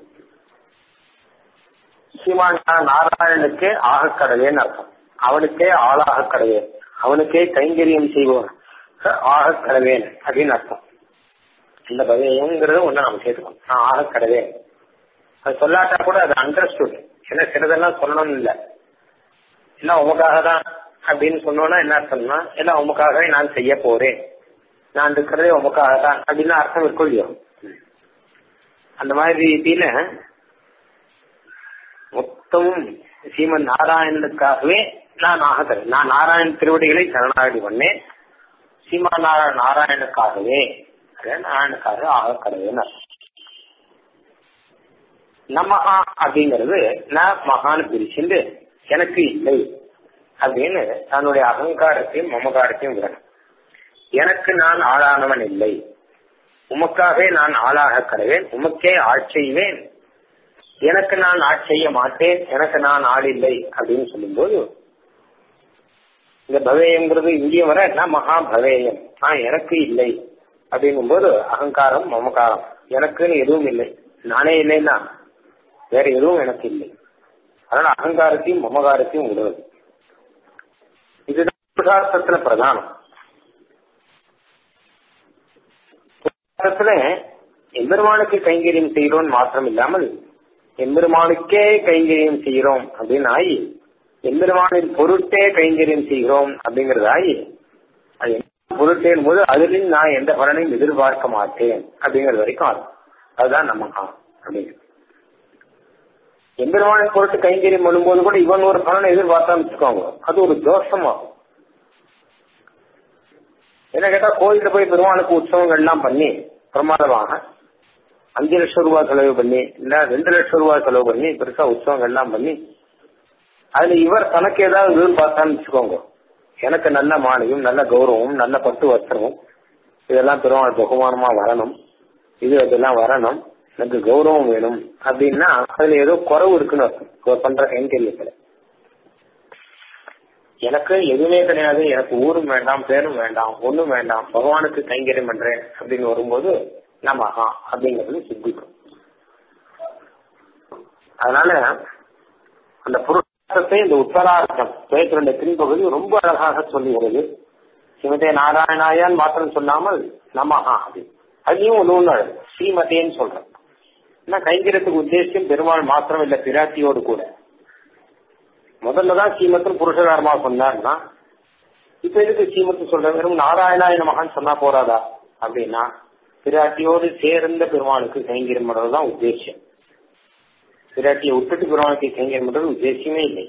S1: சீமான் நாராயணனுக்கே ஆக கடவேன்னு அர்த்தம் அவனுக்கே ஆளாக கடவேன் அவனுக்கே கைங்கரியம் செய்வோம் ஆக கடவேன் அப்படின்னு அர்த்தம் இந்த பவேயம்ங்கிறது ஒண்ணு நம்ம சேர்த்துக்கணும் நான் ஆக கடவேன் அது சொல்லாட்டா கூட அது அண்டர்ஸ்டுட் ஏன்னா சிலதெல்லாம் சொல்லணும்னு இல்லை எல்லாம் உமக்காக தான் அப்படின்னு சொன்னோம்னா என்ன அர்த்தம்னா எல்லாம் உமக்காகவே நான் செய்ய போறேன் நான் இருக்கிறதே உமக்காக தான் அப்படின்னு அர்த்தம் இருக்கும் இல்லையோ அந்த மாதிரி ரீதியில மொத்தமும் சீமன் நாராயணனுக்காகவே நான் ஆகத்தேன் நான் நாராயண திருவடிகளை சரணாகதி பண்ணேன் சீமா நாராயணுக்காகவே நாராயணுக்காக ஆக கடவுன்னு நமஹா அப்படிங்கிறது நான் மகான் பிரிச்சுண்டு எனக்கு இல்லை அப்படின்னு தன்னுடைய அகங்காரத்தையும் மமகாரத்தையும் விடணும் எனக்கு நான் ஆளானவன் இல்லை உமக்காகவே நான் ஆளாக கடவேன் உமக்கே ஆட்செய்வேன் எனக்கு நான் ஆட்செய்ய மாட்டேன் எனக்கு நான் ஆள் இல்லை அப்படின்னு சொல்லும்போது இந்த பவேயங்கிறது இங்கேயும் வர நான் மகா பவேயம் ஆஹ் எனக்கு இல்லை அப்படிங்கும்போது அகங்காரம் மமகாரம் எனக்குன்னு எதுவும் இல்லை நானே இல்லைன்னா வேற எதுவும் எனக்கு இல்லை அதனால அகங்காரத்தையும் மமகாரத்தையும் விடுவது இதுதான் புருஷார்த்தத்துல பிரதானம் புருஷார்த்தத்துல எம்பெருமானுக்கு கைங்கரியம் செய்கிறோம் மாத்திரம் இல்லாமல் எம்பெருமானுக்கே கைங்கரியம் செய்கிறோம் அப்படின்னு ஆகி எம்பெருமானின் பொருட்டே கைங்கரியம் செய்கிறோம் அப்படிங்கறது ஆகி அது பொருட்டேன் போது அதிலும் நான் எந்த பலனையும் எதிர்பார்க்க மாட்டேன் அப்படிங்கறது வரைக்கும் அது அதுதான் நம்ம அப்படிங்கிறது எம்பெருமான பொருட்டு கைங்கரியம் பண்ணும்போது கூட இவன் ஒரு பலனை எதிர்பார்த்தான்னு வச்சுக்கோங்க அது ஒரு தோஷமாகும் என்ன கேட்டா கோயில்ல போய் பெருமானுக்கு உற்சவங்கள் எல்லாம் பண்ணி பிரமாதமாக அஞ்சு லட்சம் ரூபாய் செலவு பண்ணி இல்ல ரெண்டு லட்சம் ரூபாய் செலவு பண்ணி பெருசா உற்சவங்கள் எல்லாம் பண்ணி அதுல இவர் தனக்கு ஏதாவது எதிர்பார்த்தான்னு வச்சுக்கோங்க எனக்கு நல்ல மானியம் நல்ல கௌரவம் நல்ல பட்டு வஸ்திரமும் இதெல்லாம் பெருமாள் பகுமானமா வரணும் இது அதெல்லாம் வரணும் எனக்கு கௌரவம் வேணும் அப்படின்னா அதுல ஏதோ குறவு இருக்குன்னு அர்த்தம் பண்ற கைங்கரியத்துல எனக்கு எதுவுமே கிடையாது எனக்கு ஊரும் வேண்டாம் பேரும் வேண்டாம் ஒண்ணும் வேண்டாம் பகவானுக்கு கைங்கரியம் பண்றேன் அப்படின்னு வரும்போது நம்ம ஆ அப்படிங்கிறது சித்திக்கும் அதனால அந்த புருஷத்தை இந்த உத்தரார்த்தம் பேசுற பின்பகுதி ரொம்ப அழகாக சொல்லுகிறது சிவதே நாராயணாயான் மாத்திரம் சொல்லாமல் நமஹா அது அதையும் ஒண்ணு ஒண்ணு அழகு ஸ்ரீமதேன்னு சொல்றேன் ஏன்னா கைங்கரியத்துக்கு உத்தேசியம் பெருமாள் மாத்திரம் இல்ல பிராட்டியோடு கூட முதல்ல தான் ஸ்ரீமத்தும் புருஷகாரமா சொன்னார்னா இப்ப எதுக்கு ஸ்ரீமத்து சொல்ற வெறும் நாராயணாயன மகான் சொன்னா போறாதா அப்படின்னா பிராட்டியோடு சேர்ந்த பெருமாளுக்கு கைங்கரியம் பண்றதுதான் உத்தேசியம் பிராட்டியை விட்டுட்டு பெருமாளுக்கு கைங்கரியம் பண்றது உத்தேசியமே இல்லை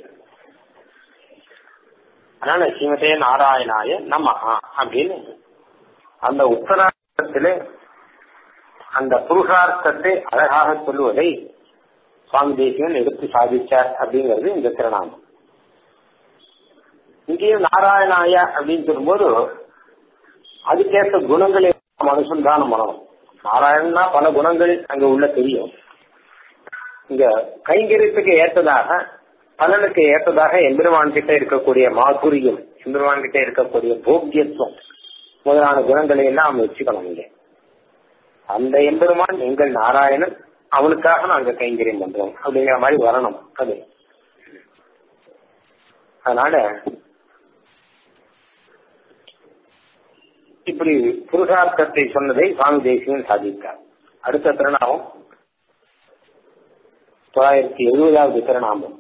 S1: அதனால ஸ்ரீமதே நாராயணாய நமஹா அப்படின்னு அந்த உத்தரார்த்தத்திலே அந்த புருஷார்த்தத்தை அழகாக சொல்லுவதை சுவாமி தேசியன் எடுத்து சாதிச்சார் அப்படிங்கிறது இந்த திருநாமம் இங்கேயும் நாராயணாய அப்படின்னு சொல்லும்போது அதுக்கேற்ற குணங்களை நாம் அனுசந்தானம் பண்ணணும் நாராயணன்னா பல குணங்கள் அங்க உள்ள தெரியும் இங்க கைங்கரியத்துக்கு ஏற்றதாக பலனுக்கு ஏற்றதாக எம்பெருமான் கிட்ட இருக்கக்கூடிய மாதுரியம் எம்பெருமான் கிட்ட இருக்கக்கூடிய போக்கியத்துவம் முதலான குணங்களை எல்லாம் நாம் வச்சுக்கணும் இங்க அந்த எம்பெருமான் எங்கள் நாராயணன் அவனுக்காக நாங்க கைங்கரியம் பண்றோம் அப்படிங்கிற மாதிரி வரணும் அது அதனால இப்படி புருஷார்த்தத்தை சொன்னதை சுவாமி தேசியன் சாதித்தார் அடுத்த திருநாமம் தொள்ளாயிரத்தி எழுபதாவது திருநாமம்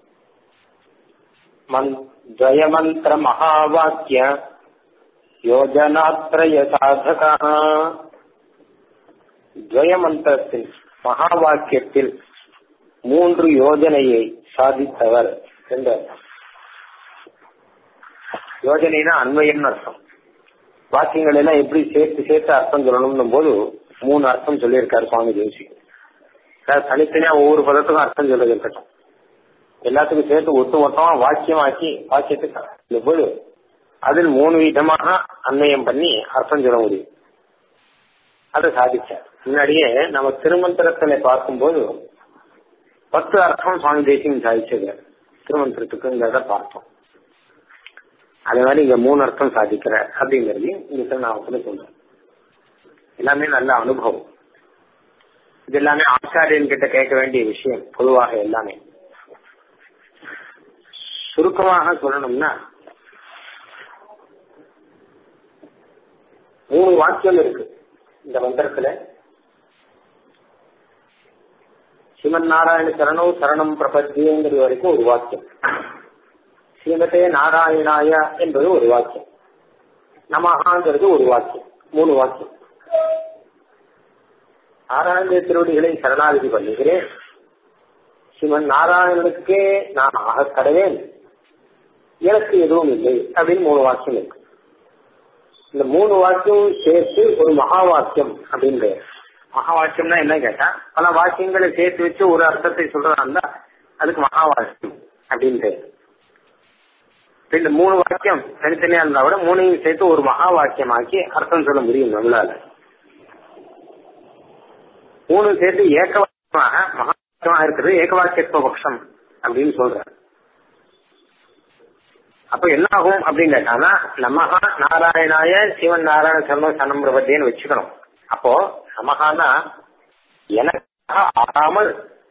S1: துவயமந்திர மகாவாக்கிய யோஜனாத்ரய சாதகா துவயமந்திரத்தில் மகா வாக்கியத்தில் மூன்று யோஜனையை சாதித்தவர் என்றார் யோஜனைனா அன்வயம்னு அர்த்தம் வாக்கியங்கள் எல்லாம் எப்படி சேர்த்து சேர்த்து அர்த்தம் சொல்லணும் போது மூணு அர்த்தம் சொல்லியிருக்காரு சுவாமி தேசி தனித்தனியா ஒவ்வொரு பதத்துக்கும் அர்த்தம் சொல்றது இருக்கட்டும் எல்லாத்துக்கும் சேர்த்து ஒட்டு மொத்தமா வாக்கியமாக்கி வாக்கியத்துக்கு போது அதில் மூணு விதமாக அன்வயம் பண்ணி அர்த்தம் சொல்ல முடியும் அதை சாதிச்சார் முன்னாடியே நம்ம திருமந்திரத்தில பார்க்கும்போது பத்து அர்த்தம் சுவாமி தேசியம் சாதிச்சது திருமந்திரத்துக்குங்கிறத பார்த்தோம் அதே மாதிரி இங்க மூணு அர்த்தம் சாதிக்கிற அப்படிங்கறதையும் இந்த திருநாமத்துல சொல்றேன் எல்லாமே நல்ல அனுபவம் இது எல்லாமே ஆச்சாரியன் கிட்ட கேட்க வேண்டிய விஷயம் பொதுவாக எல்லாமே சுருக்கமாக சொல்லணும்னா மூணு வாக்கியம் இருக்கு இந்த மந்திரத்துல ஸ்ரீமன் நாராயண சரணம் சரணம் பிரபத்தியங்கிறது வரைக்கும் ஒரு வாக்கியம் ஸ்ரீமதே நாராயணாய என்பது ஒரு வாக்கியம் நமகாங்கிறது ஒரு வாக்கியம் மூணு வாக்கியம் நாராயண திருவடிகளை சரணாகதி பண்ணுகிறேன் ஸ்ரீமன் நாராயணனுக்கே நான் ஆக கடவேன் எனக்கு எதுவும் இல்லை அப்படின்னு மூணு வாக்கியம் இருக்கு இந்த மூணு வாக்கியம் சேர்த்து ஒரு மகா வாக்கியம் அப்படின்னு மகா வாக்கியம்னா என்ன கேட்டா பல வாக்கியங்களை சேர்த்து வச்சு ஒரு அர்த்தத்தை சொல்றதா இருந்தா அதுக்கு மகா வாக்கியம் அப்படின்னு இந்த மூணு வாக்கியம் தனித்தனியா இருந்தா விட மூணையும் சேர்த்து ஒரு மகா வாக்கியமாக்கி அர்த்தம் சொல்ல முடியும் நம்மளால மூணு சேர்த்து ஏக வாக்கியமாக மகா வாக்கியமாக இருக்கிறது ஏக வாக்கியத்துவ பட்சம் அப்படின்னு சொல்ற அப்ப என்ன ஆகும் அப்படின்னு கேட்டானா நமகா நாராயணாய சிவன் நாராயண சரணம் சனம் பிரபத்தியன்னு வச்சுக்கணும் அப்போ நமகானா எனக்காக ஆகாமல்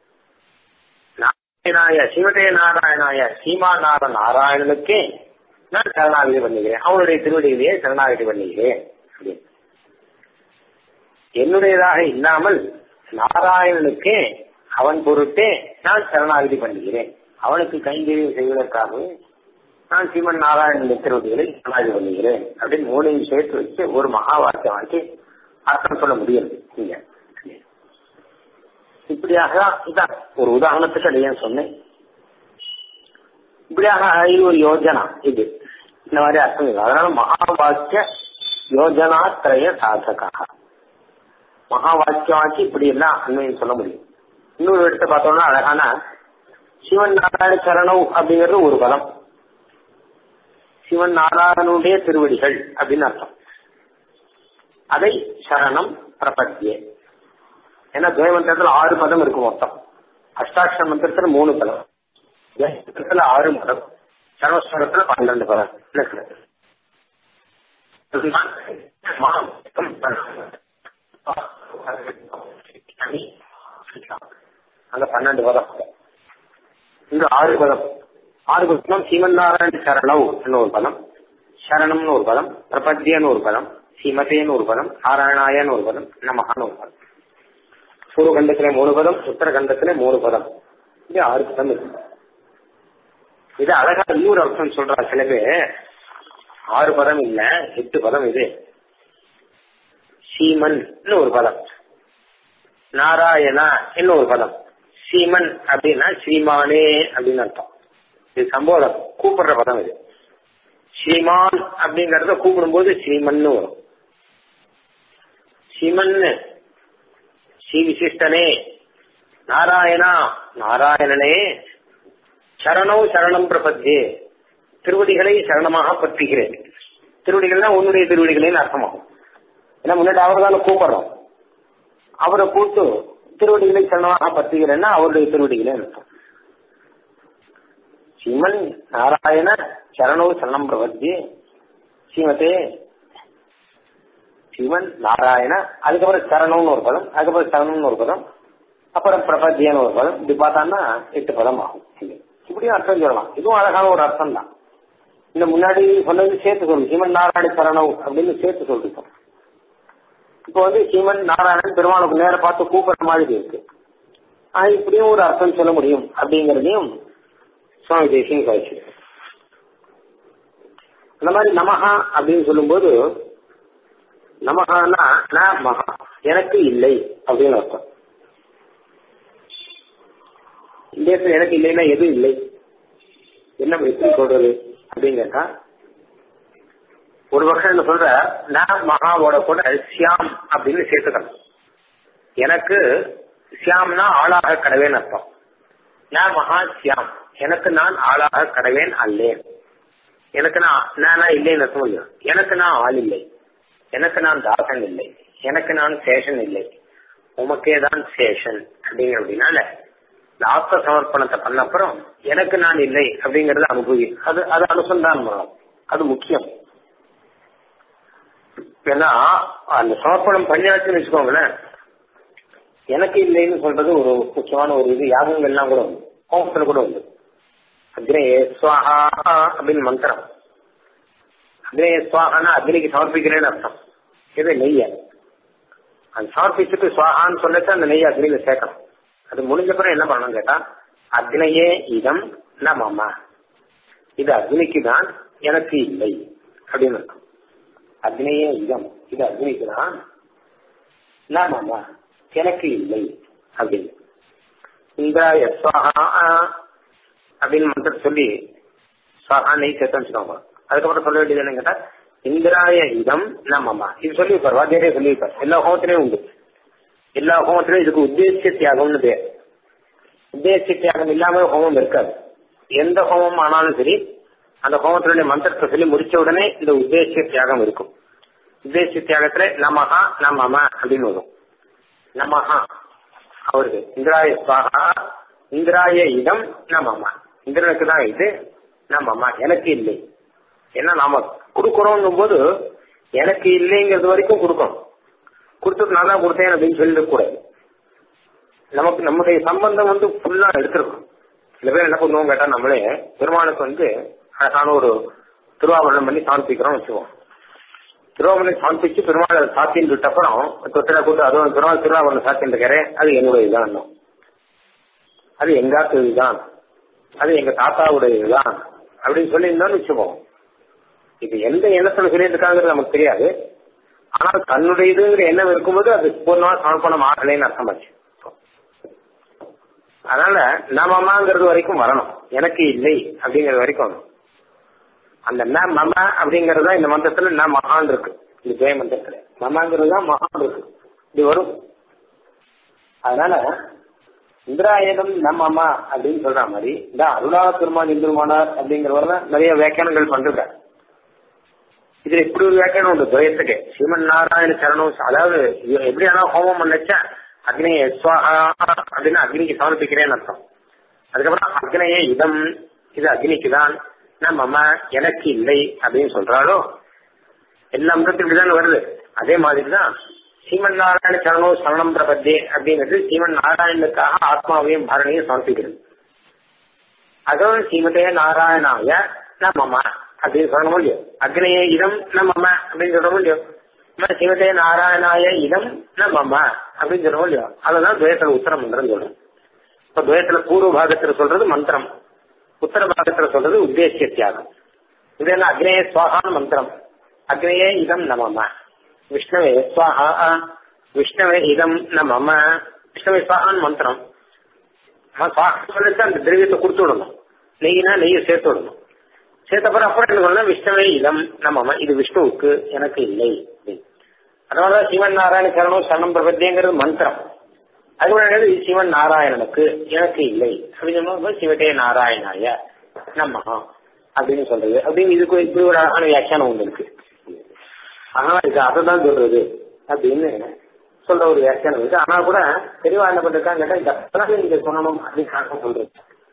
S1: நாராயணாய சிவதே நாராயணாய சீமா நார நாராயணனுக்கே நான் சரணாகதி பண்ணுகிறேன் அவனுடைய திருவடியிலேயே சரணாகதி பண்ணுகிறேன் அப்படின்னு என்னுடையதாக இல்லாமல் நாராயணனுக்கே அவன் பொருட்டே நான் சரணாகதி பண்ணுகிறேன் அவனுக்கு கைங்கரியம் செய்வதற்காகவே நான் சீமன் நாராயணன் திருவடிகளை சரணாகதி பண்ணுகிறேன் அப்படின்னு மூணையும் சேர்த்து வச்சு ஒரு மகா வாக்கியமாக்கி அர்த்தம் சொல்ல முடியும் நீங்க இப்படியாக இதான் ஒரு உதாரணத்துக்கு அதையே சொன்னேன் இப்படியாக இது ஒரு யோஜனா இது இந்த மாதிரி அர்த்தம் இல்லை அதனால மகா வாக்கிய யோஜனா திரய சாதகா மகா வாக்கியமாக்கி இப்படி எல்லாம் அண்மையும் சொல்ல முடியும் இன்னொரு இடத்த பார்த்தோம்னா அழகான சிவன் நாராயண சரணம் அப்படிங்கிறது ஒரு பலம் சிவன் நாராயணனுடைய திருவடிகள் அப்படின்னு அர்த்தம் அதை சரணம் பிரபத்தியே ஏன்னா துவயமந்திரத்துல ஆறு பதம் இருக்கும் மொத்தம் அஷ்டாட்சர மந்திரத்துல மூணு பதம் துவயமந்திரத்துல ஆறு பதம் சர்வஸ்வரத்துல பன்னெண்டு பதம் இருக்கிறது அந்த பன்னெண்டு பதம் இங்க ஆறு பதம் ஆறு பதம் சீமன் நாராயண சரணவ் ஒரு பதம் சரணம்னு ஒரு பதம் பிரபத்தியன்னு ஒரு பதம் சீமதேன்னு ஒரு பதம் நாராயணாயன்னு ஒரு பதம் நமகான்னு ஒரு பதம் பூர்வகண்டத்திலே மூணு பதம் உத்தரகண்டத்திலே மூணு பதம் இது ஆறு பதம் இருக்கு இது அழகா இன்னொரு அர்த்தம் சொல்றா சில பேர் ஆறு பதம் இல்ல எட்டு பதம் இது சீமன் ஒரு பதம் நாராயணா என்ன ஒரு பதம் சீமன் அப்படின்னா ஸ்ரீமானே அப்படின்னு அர்த்தம் இது சம்போதம் கூப்பிடுற பதம் இது ஸ்ரீமான் அப்படிங்கறத கூப்பிடும்போது ஸ்ரீமன்னு வரும் ஸ்ரீமன் ஸ்ரீ விசிஷ்டனே நாராயணா நாராயணனே சரணம் சரணம் பிரபத்தியே திருவடிகளை சரணமாக பற்றுகிறேன் திருவடிகள்னா உன்னுடைய திருவடிகளேன்னு அர்த்தமாகும் ஏன்னா முன்னாடி அவர் தானே கூப்பிடுறோம் அவரை கூட்டு திருவடிகளை சரணமாக பற்றுகிறேன்னா அவருடைய திருவடிகளே அர்த்தம் ஸ்ரீமன் நாராயண சரணோ சரணம் பிரபத்தியே ஸ்ரீமதே சிவன் நாராயண அதுக்கப்புறம் சரணம்னு ஒரு பதம் அதுக்கப்புறம் சரணம்னு ஒரு பதம் அப்புறம் பிரபத்தியன்னு ஒரு பதம் இப்படி பார்த்தான்னா எட்டு பதம் ஆகும் இப்படியும் அர்த்தம் சொல்லலாம் இதுவும் அழகான ஒரு அர்த்தம் தான் இந்த முன்னாடி சொன்னது சேர்த்து சொல்லு சீமன் நாராயண சரணம் அப்படின்னு சேர்த்து சொல்லிருக்கோம் இப்போ வந்து சீமன் நாராயணன் பெருமாளுக்கு நேர பார்த்து கூப்பிடுற மாதிரி இருக்கு ஆஹ் இப்படியும் ஒரு அர்த்தம் சொல்ல முடியும் அப்படிங்கறதையும் சுவாமி தேசியம் கழிச்சிருக்கு அந்த மாதிரி நமஹா அப்படின்னு சொல்லும்போது நமகானா ந மகா எனக்கு இல்லை அப்படின்னு அர்த்தம் இந்த இடத்துல எனக்கு இல்லைன்னா எதுவும் இல்லை என்ன எப்படி சொல்றது அப்படின்னு கேட்டா ஒரு வருஷம் என்ன சொல்ற நான் மகாவோட கூட சியாம் அப்படின்னு சேர்த்துக்கணும் எனக்கு சியாம்னா ஆளாக கடவேன் அர்த்தம் நான் மகா சியாம் எனக்கு நான் ஆளாக கடவேன் அல்லேன் எனக்கு நான் நானா இல்லைன்னு அர்த்தம் இல்லையா எனக்கு நான் ஆள் இல்லை எனக்கு நான் தாசன் இல்லை எனக்கு நான் சேஷன் இல்லை உமக்கே தான் சேஷன் அப்படிங்கிற அப்படின்னால இந்த ஆத்ம சமர்ப்பணத்தை பண்ண அப்புறம் எனக்கு நான் இல்லை அப்படிங்கறது அனுபவி அது அது அனுசந்தானம் பண்ணணும் அது முக்கியம் ஏன்னா அந்த சமர்ப்பணம் பண்ணியாச்சுன்னு வச்சுக்கோங்களேன் எனக்கு இல்லைன்னு சொல்றது ஒரு முக்கியமான ஒரு இது யாகங்கள்லாம் கூட உண்டு கோபத்துல கூட உண்டு அக்னே சுவாஹா அப்படின்னு மந்திரம் அக்னே சுவாகானா அக்னிக்கு சமர்ப்பிக்கிறேன்னு அர்த்தம் இது நெய்ய அந்த சமர்ப்பிச்சுட்டு சுவாகான்னு சொல்லச்சு அந்த நெய்ய அக்னியில சேர்க்கணும் அது முடிஞ்ச பிறகு என்ன பண்ணணும் கேட்டா அக்னையே இதம் ந மம இது அக்னிக்கு தான் எனக்கு இல்லை அப்படின்னு அர்த்தம் அக்னையே இதம் இது அக்னிக்கு தான் ந மம எனக்கு இல்லை அப்படின்னு இந்திராய சுவாகா அப்படின்னு மந்திரம் சொல்லி சுவாகா நெய் சேர்த்து வச்சுக்கோங்க அதுக்கப்புறம் சொல்ல வேண்டியது என்ன கேட்டா இந்திராய இதம் நம்மம்மா இது சொல்லியிருப்பார் வாத்தியாரே சொல்லியிருப்பார் எல்லா ஹோமத்திலையும் உண்டு எல்லா ஹோமத்திலையும் இதுக்கு உத்தேசிய தியாகம்னு பேர் உத்தேசிய தியாகம் இல்லாம ஹோமம் இருக்காது எந்த ஹோமம் ஆனாலும் சரி அந்த ஹோமத்தினுடைய மந்திரத்தை சொல்லி முடிச்ச உடனே இந்த உத்தேசிய தியாகம் இருக்கும் உத்தேசிய தியாகத்துல நமஹா நம்மம அப்படின்னு வரும் நமஹா அவருக்கு இந்திராய சுவாகா இந்திராய இதம் நம்மம்மா இந்திரனுக்கு தான் இது நம்மம்மா எனக்கு இல்லை ஏன்னா நாம கொடுக்கறோம் போது எனக்கு இல்லைங்கிறது வரைக்கும் கொடுக்கணும் கொடுத்துட்டு நான் தான் கொடுத்தேன் அப்படின்னு சொல்லிட கூடாது நமக்கு நம்முடைய சம்பந்தம் வந்து ஃபுல்லா எடுத்திருக்கணும் சில பேர் என்ன பண்ணுவோம் கேட்டா நம்மளே பெருமானுக்கு வந்து அழகான ஒரு திருவாபரணம் பண்ணி சமர்ப்பிக்கிறோம் வச்சுக்குவோம் திருவாபரணம் சமர்ப்பிச்சு பெருமாள் சாத்தின்னு விட்டப்புறம் தொட்டில கூட்டு அதுவும் பெருமாள் திருவாபரணம் சாத்தின்னு இருக்கிறேன் அது என்னுடைய இதுதான் அது எங்காத்து இதுதான் அது எங்க தாத்தாவுடைய இதுதான் அப்படின்னு சொல்லியிருந்தோம்னு வச்சுப்போம் இது எந்த எண்ணத்துல சொல்லியிருக்காங்கிறது நமக்கு தெரியாது ஆனால் தன்னுடைய இதுங்கிற எண்ணம் இருக்கும்போது அது பூர்ணமா சமர்ப்பணம் ஆகலைன்னு அர்த்தமாச்சு அதனால நமமாங்கிறது வரைக்கும் வரணும் எனக்கு இல்லை அப்படிங்கிறது வரைக்கும் வரணும் அந்த ந மம அப்படிங்கறது தான் இந்த மந்திரத்துல ந மகான் இருக்கு இந்த ஜெய மந்திரத்துல மமங்கிறது தான் மகான் இருக்கு இது வரும் அதனால இந்திராயணம் நம் அம்மா அப்படின்னு சொல்ற மாதிரி இந்த அருணா பெருமான் இந்துருமானார் அப்படிங்கிறவங்க நிறைய வியாக்கியானங்கள் பண்றாரு இதுல இப்படி ஒரு வியாக்கியானம் உண்டு துவயத்துக்கு ஸ்ரீமன் நாராயண சரணம் அதாவது எப்படி ஆனா ஹோமம் பண்ணச்சா அக்னி ஸ்வாஹா அப்படின்னு அக்னிக்கு சமர்ப்பிக்கிறேன்னு அர்த்தம் அதுக்கப்புறம் அக்னைய இதம் இது அக்னிக்கு தான் நம்ம எனக்கு இல்லை அப்படின்னு சொல்றாலோ எல்லா அம்சத்தும் இப்படிதான் வருது அதே மாதிரிதான் சீமன் நாராயண சரணம் சரணம் பிரபத்தே அப்படிங்கிறது சீமன் நாராயணனுக்காக ஆத்மாவையும் பாரணையும் சமர்ப்பிக்கிறது அதுவும் சீமதே நாராயணாய நம்ம அப்படின்னு சொல்லணும் இல்லையோ அக்னேய இதம் நம்ம அப்படின்னு சொல்லணும் இல்லையோ சிவதே நாராயணாய இதம் நம்ம அப்படின்னு சொல்லணும் இல்லையோ அதுதான் துவயத்துல உத்தர மந்திரம் சொல்லணும் இப்ப துவயத்துல பூர்வ பாகத்துல சொல்றது மந்திரம் உத்தர பாகத்துல சொல்றது உத்தேசிய தியாகம் இது என்ன அக்னேய சுவாகான மந்திரம் அக்னேய இதம் நமம விஷ்ணவே சுவாஹா விஷ்ணவே இதம் நமம விஷ்ணவே சுவாகான் மந்திரம் சுவாகா அந்த திரவியத்தை கொடுத்து விடணும் நெய்னா நெய்யை சேர்த்து விடணும் சேர்த்தப்பறம் அப்புறம் என்ன சொல்லணும் விஷ்ணவே இதம் நம்ம இது விஷ்ணுவுக்கு எனக்கு இல்லை அதனாலதான் சிவன் நாராயண சரணம் சரணம் பிரபத்தியங்கிறது மந்திரம் அது கூட என்னது சிவன் நாராயணனுக்கு எனக்கு இல்லை அப்படின்னு சொன்னா சிவதே நாராயணாய நம்ம அப்படின்னு சொல்றது அப்படின்னு இதுக்கு இப்படி ஒரு அழகான வியாக்கியானம் ஒன்று இருக்கு ஆனா இது அதை தான் சொல்றது அப்படின்னு சொல்ற ஒரு வியாக்கியானம் இருக்கு ஆனா கூட தெளிவா என்ன பண்ணிருக்காங்க கேட்டா இந்த அர்த்தம் நீங்க சொல்லணும் அப்படின்னு காரணம் சொல்றது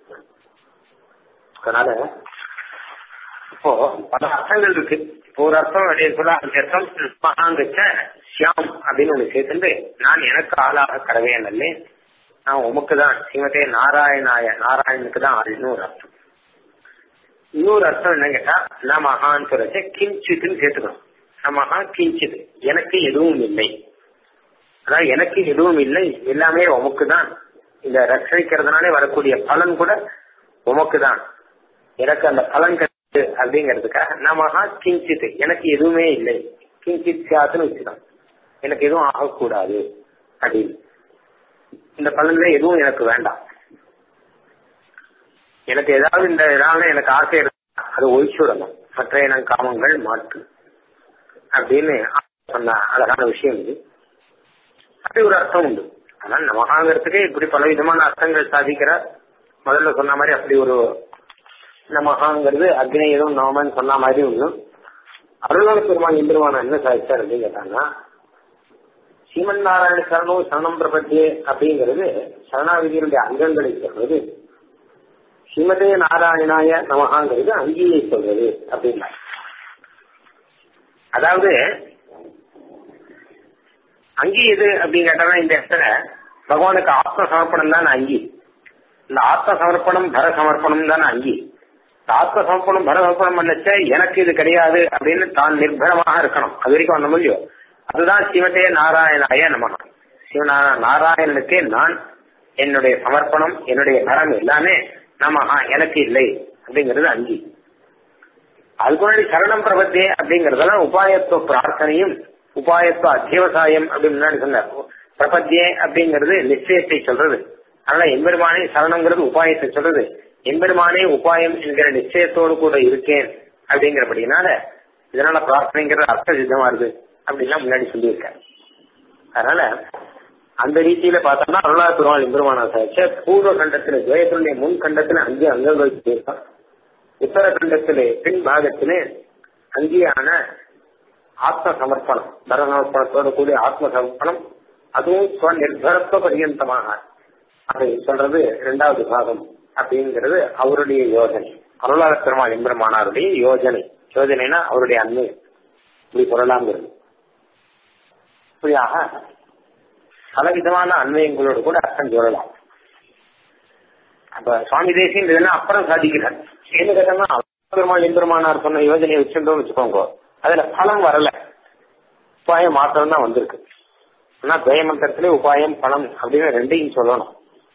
S1: அதனால இப்போ பல அர்த்தங்கள் இருக்கு இப்போ ஒரு அர்த்தம் வெளியே சொல்ல அந்த அர்த்தம் மகாங்கச்ச சியாம் அப்படின்னு ஒண்ணு சேர்த்துட்டு நான் எனக்கு ஆளாக கடவே நல்லே நான் உமக்கு தான் ஸ்ரீமதே நாராயணாய நாராயணனுக்கு தான் ஆளுன்னு ஒரு அர்த்தம் இன்னொரு அர்த்தம் என்ன கேட்டா நான் மகான்னு சொல்றச்ச கிஞ்சித்துன்னு சேர்த்துக்கணும் நான் மகா கிஞ்சித் எனக்கு எதுவும் இல்லை அதாவது எனக்கு எதுவும் இல்லை எல்லாமே உமக்கு தான் இந்த ரட்சிக்கிறதுனாலே வரக்கூடிய பலன் கூட உமக்கு தான் எனக்கு அந்த பலன் கிடையாது அப்படிங்கிறதுக்காக நமகா கிஞ்சித் எனக்கு எதுவுமே இல்லை கிஞ்சித் சாத்துன்னு வச்சுதான் எனக்கு எதுவும் ஆகக்கூடாது அப்படின்னு இந்த பலன்ல எதுவும் எனக்கு வேண்டாம் எனக்கு ஏதாவது இந்த இதனால எனக்கு ஆசை இருந்தா அது ஒழிச்சுடணும் மற்ற இன காமங்கள் மாற்று அப்படின்னு சொன்ன அழகான விஷயம் இது அப்படி ஒரு அர்த்தம் உண்டு ஆனால் நமகாங்கிறதுக்கு இப்படி பல விதமான அர்த்தங்கள் சாதிக்கிறார் முதல்ல சொன்ன மாதிரி அப்படி ஒரு நமகாங்கிறது அக்னி எதுவும் நவமன் சொன்ன மாதிரி ஒண்ணும் அருளாள பெருமான் இந்திரமான என்ன சாதிச்சார் அப்படின்னு கேட்டாங்கன்னா சீமன் நாராயண சரணம் சரணம் பிரபத்தியே அப்படிங்கிறது சரணாகிதியினுடைய அங்கங்களை சொல்றது ஸ்ரீமதே நாராயணாய நமகாங்கிறது அங்கீயை சொல்றது அப்படின்னா அதாவது அங்கி எது அப்படின்னு கேட்டா இந்த இடத்துல பகவானுக்கு ஆத்ம சமர்ப்பணம் தான் அங்கி இந்த ஆத்ம சமர்ப்பணம் பர சமர்ப்பணம் தான் அங்கி இந்த ஆத்ம சமர்ப்பணம் பர சமர்ப்பணம் பண்ணச்ச எனக்கு இது கிடையாது அப்படின்னு தான் நிர்பரமாக இருக்கணும் அது வரைக்கும் அந்த முடியும் அதுதான் சிவத்தே நாராயணாய நமகா சிவனா நாராயணனுக்கே நான் என்னுடைய சமர்ப்பணம் என்னுடைய பரம் எல்லாமே நமகா எனக்கு இல்லை அப்படிங்கிறது அங்கி அதுக்கு முன்னாடி சரணம் பிரபத்தே அப்படிங்கறதெல்லாம் உபாயத்துவ பிரார்த்தனையும் உபாயத்துவ அத்தியவசாயம் அப்படின்னு முன்னாடி சொன்னார் பிரபத்தியே அப்படிங்கிறது நிச்சயத்தை சொல்றது அதனால எம்பெருமானே சரணங்கிறது உபாயத்தை சொல்றது எம்பெருமானே உபாயம் என்கிற நிச்சயத்தோடு கூட இருக்கேன் அப்படிங்கிறபடினால இதனால பிரார்த்தனைங்கிறது அர்த்த சித்தமா இருக்கு அப்படின்லாம் முன்னாடி சொல்லியிருக்காரு அதனால அந்த ரீதியில பார்த்தோம்னா அருளா பெருமாள் எம்பெருமான சாட்சிய பூர்வ கண்டத்துல துவயத்தினுடைய முன் கண்டத்துல அஞ்சு அங்கங்கள் சொல்லியிருக்கான் உத்தர கண்டத்திலே பின் பாகத்திலே அங்கேயான ஆத்ம சமர்ப்பணம் பர சமர்ப்பணத்தோடு கூடிய ஆத்ம சமர்ப்பணம் அதுவும் ஸ்வநிர்பரத்துவ பரியந்தமாக அதை சொல்றது இரண்டாவது பாகம் அப்படிங்கிறது அவருடைய யோஜனை அருளாள பெருமாள் எம்பெருமானாருடைய யோஜனை யோஜனைனா அவருடைய அன்மை இப்படி சொல்லலாம்ங்கிறது இப்படியாக பலவிதமான அன்வயங்களோடு கூட அர்த்தம் சொல்லலாம் அப்ப சுவாமி தேசியம் இதெல்லாம் அப்புறம் சாதிக்கிறார் என்ன கேட்டோம்னா பெருமாள் எம்பெருமானார் சொன்ன யோஜனையை வச்சிருந்தோம் வச்சுக்கோங்க அதுல பலம் வரல உபாயம் மாத்திரம் தான் வந்திருக்கு ஆனா துவயமந்திரத்திலே உபாயம் பலம் அப்படின்னு ரெண்டையும் சொல்லணும்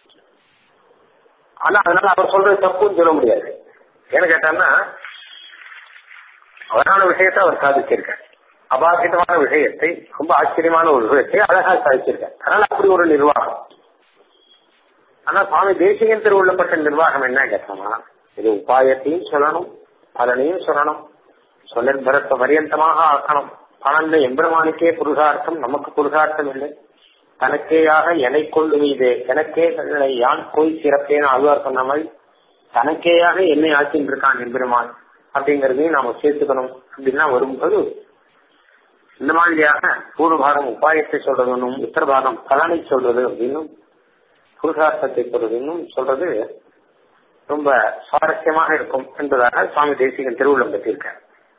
S1: ஆனா அதனால அவர் சொல்றது தப்புன்னு சொல்ல முடியாது ஏன்னு கேட்டான்னா அவரான விஷயத்தை அவர் சாதிச்சிருக்கார் அபாகிதமான விஷயத்தை ரொம்ப ஆச்சரியமான ஒரு விஷயத்தை அழகா சாதிச்சிருக்கார் அதனால அப்படி ஒரு நிர்வாகம் ஆனா சுவாமி தேசிகன் திருவுள்ளப்பட்ட நிர்வாகம் என்ன கேட்டோம்னா இது உபாயத்தையும் சொல்லணும் பலனையும் சொல்லணும் சொல்லற்பரத்த பரியந்தமாக ஆக்கணும் பணந்த எம்பெருமானுக்கே புருஷார்த்தம் நமக்கு புருஷார்த்தம் இல்லை தனக்கேயாக எனை கொண்டு மீது எனக்கே தன்னை யான் போய் சிறப்பேன்னு ஆழ்வார் சொன்ன மாதிரி தனக்கேயாக என்னை ஆக்கின்னு இருக்கான் எம்பெருமான் அப்படிங்கறதையும் நாம சேர்த்துக்கணும் அப்படின்னா வரும்போது இந்த மாதிரியாக பூர்வ பாகம் உபாயத்தை சொல்றதுன்னும் உத்தர பாகம் பலனை சொல்றது அப்படின்னும் புருஷார்த்தத்தை சொல்றதுன்னும் சொல்றது ரொம்ப சுவாரஸ்யமாக இருக்கும் என்பதாக சுவாமி தேசிகன் திருவுள்ளம் பெற்றிருக்கார்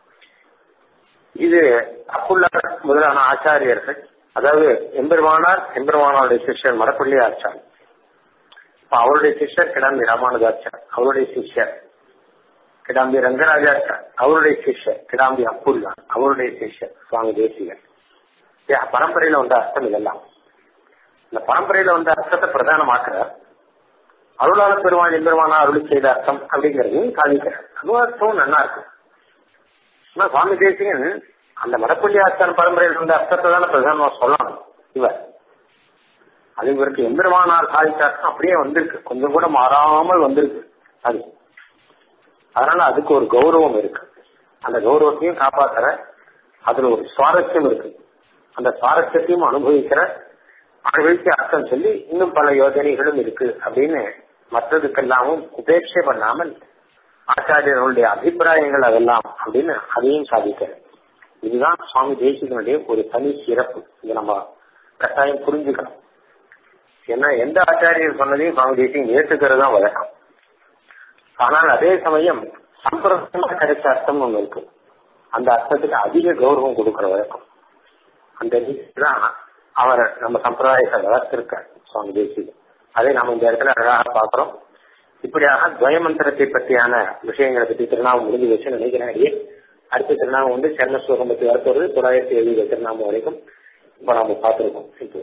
S1: இது அப்புள்ள முதலான ஆச்சாரியர்கள் அதாவது எம்பெருமானார் எம்பெருமானாருடைய சிஷ்யர் மரப்பள்ளி ஆச்சார் அவருடைய சிஷ்யர் கிடாம்பி ராமானுஜாச்சார் அவருடைய சிஷ்யர் கிடாம்பி ரங்கராஜாச்சார் அவருடைய சிஷ்யர் கிடாம்பி அப்புல்லா அவருடைய சிஷ்யர் சுவாமி தேசிகன் பரம்பரையில வந்த அர்த்தம் இதெல்லாம் இந்த பரம்பரையில வந்த அர்த்தத்தை பிரதானமாக்குறார் அருளாள பெருமான் எம்பெருமானா அருள் செய்த அர்த்தம் அப்படிங்கறதையும் காணிக்கிறார் அது அர்த்தம் நல்லா இருக்கும் ஆனா சுவாமி தேசிகன் அந்த மரப்பள்ளி ஆச்சார பரம்பரையில் இருந்த அர்த்தத்தை தானே பிரதானமா சொல்லணும் இவர் அது இவருக்கு எம்பெருமானார் சாதித்த அர்த்தம் அப்படியே வந்திருக்கு கொஞ்சம் கூட மாறாமல் வந்திருக்கு அது அதனால அதுக்கு ஒரு கௌரவம் இருக்கு அந்த கௌரவத்தையும் காப்பாத்துற அதுல ஒரு சுவாரஸ்யம் இருக்கு அந்த சுவாரஸ்யத்தையும் அனுபவிக்கிற அனுபவிக்க அர்த்தம் சொல்லி இன்னும் பல யோஜனைகளும் இருக்கு அப்படின்னு மற்றதுக்கெல்லாமும் உபேட்சை பண்ணாமல் ஆச்சாரியர்களுடைய அபிப்பிராயங்கள் அதெல்லாம் அப்படின்னு அதையும் சாதிக்கிறது இதுதான் சுவாமி தேசிகனுடைய ஒரு தனி சிறப்பு இதை நம்ம கட்டாயம் புரிஞ்சுக்கணும் ஏன்னா எந்த ஆச்சாரியர் சொன்னதையும் சுவாமி தேசியம் ஏற்றுக்கிறது தான் வழக்கம் ஆனால் அதே சமயம் சம்பிரதாயமா கிடைச்ச அர்த்தம் ஒண்ணு இருக்கு அந்த அர்த்தத்துக்கு அதிக கௌரவம் கொடுக்கிற வழக்கம் அந்த தான் அவர் நம்ம சம்பிரதாயத்தை வளர்த்திருக்கார் சுவாமி தேசிகன் அதை நாம இந்த இடத்துல அழகாக பார்க்கிறோம் இப்படியாக துவயமந்திரத்தை பற்றியான விஷயங்களை பற்றி திருநாமம் முடிஞ்சு வச்சு நினைக்கிறேன் அடுத்த திருநாமம் வந்து சென்ன ஸ்லோகம் பற்றி வரப்போறது தொள்ளாயிரத்தி எழுபது திருநாமம் வரைக்கும் இப்ப நாம பார்த்திருக்கோம் இப்போ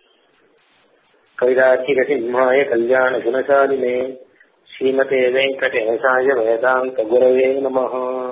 S1: கவிதாச்சிகசிம்மாய கல்யாண குணசாலினே ஸ்ரீமதே வெங்கடேசாய வேதாந்த குரவே நமஹா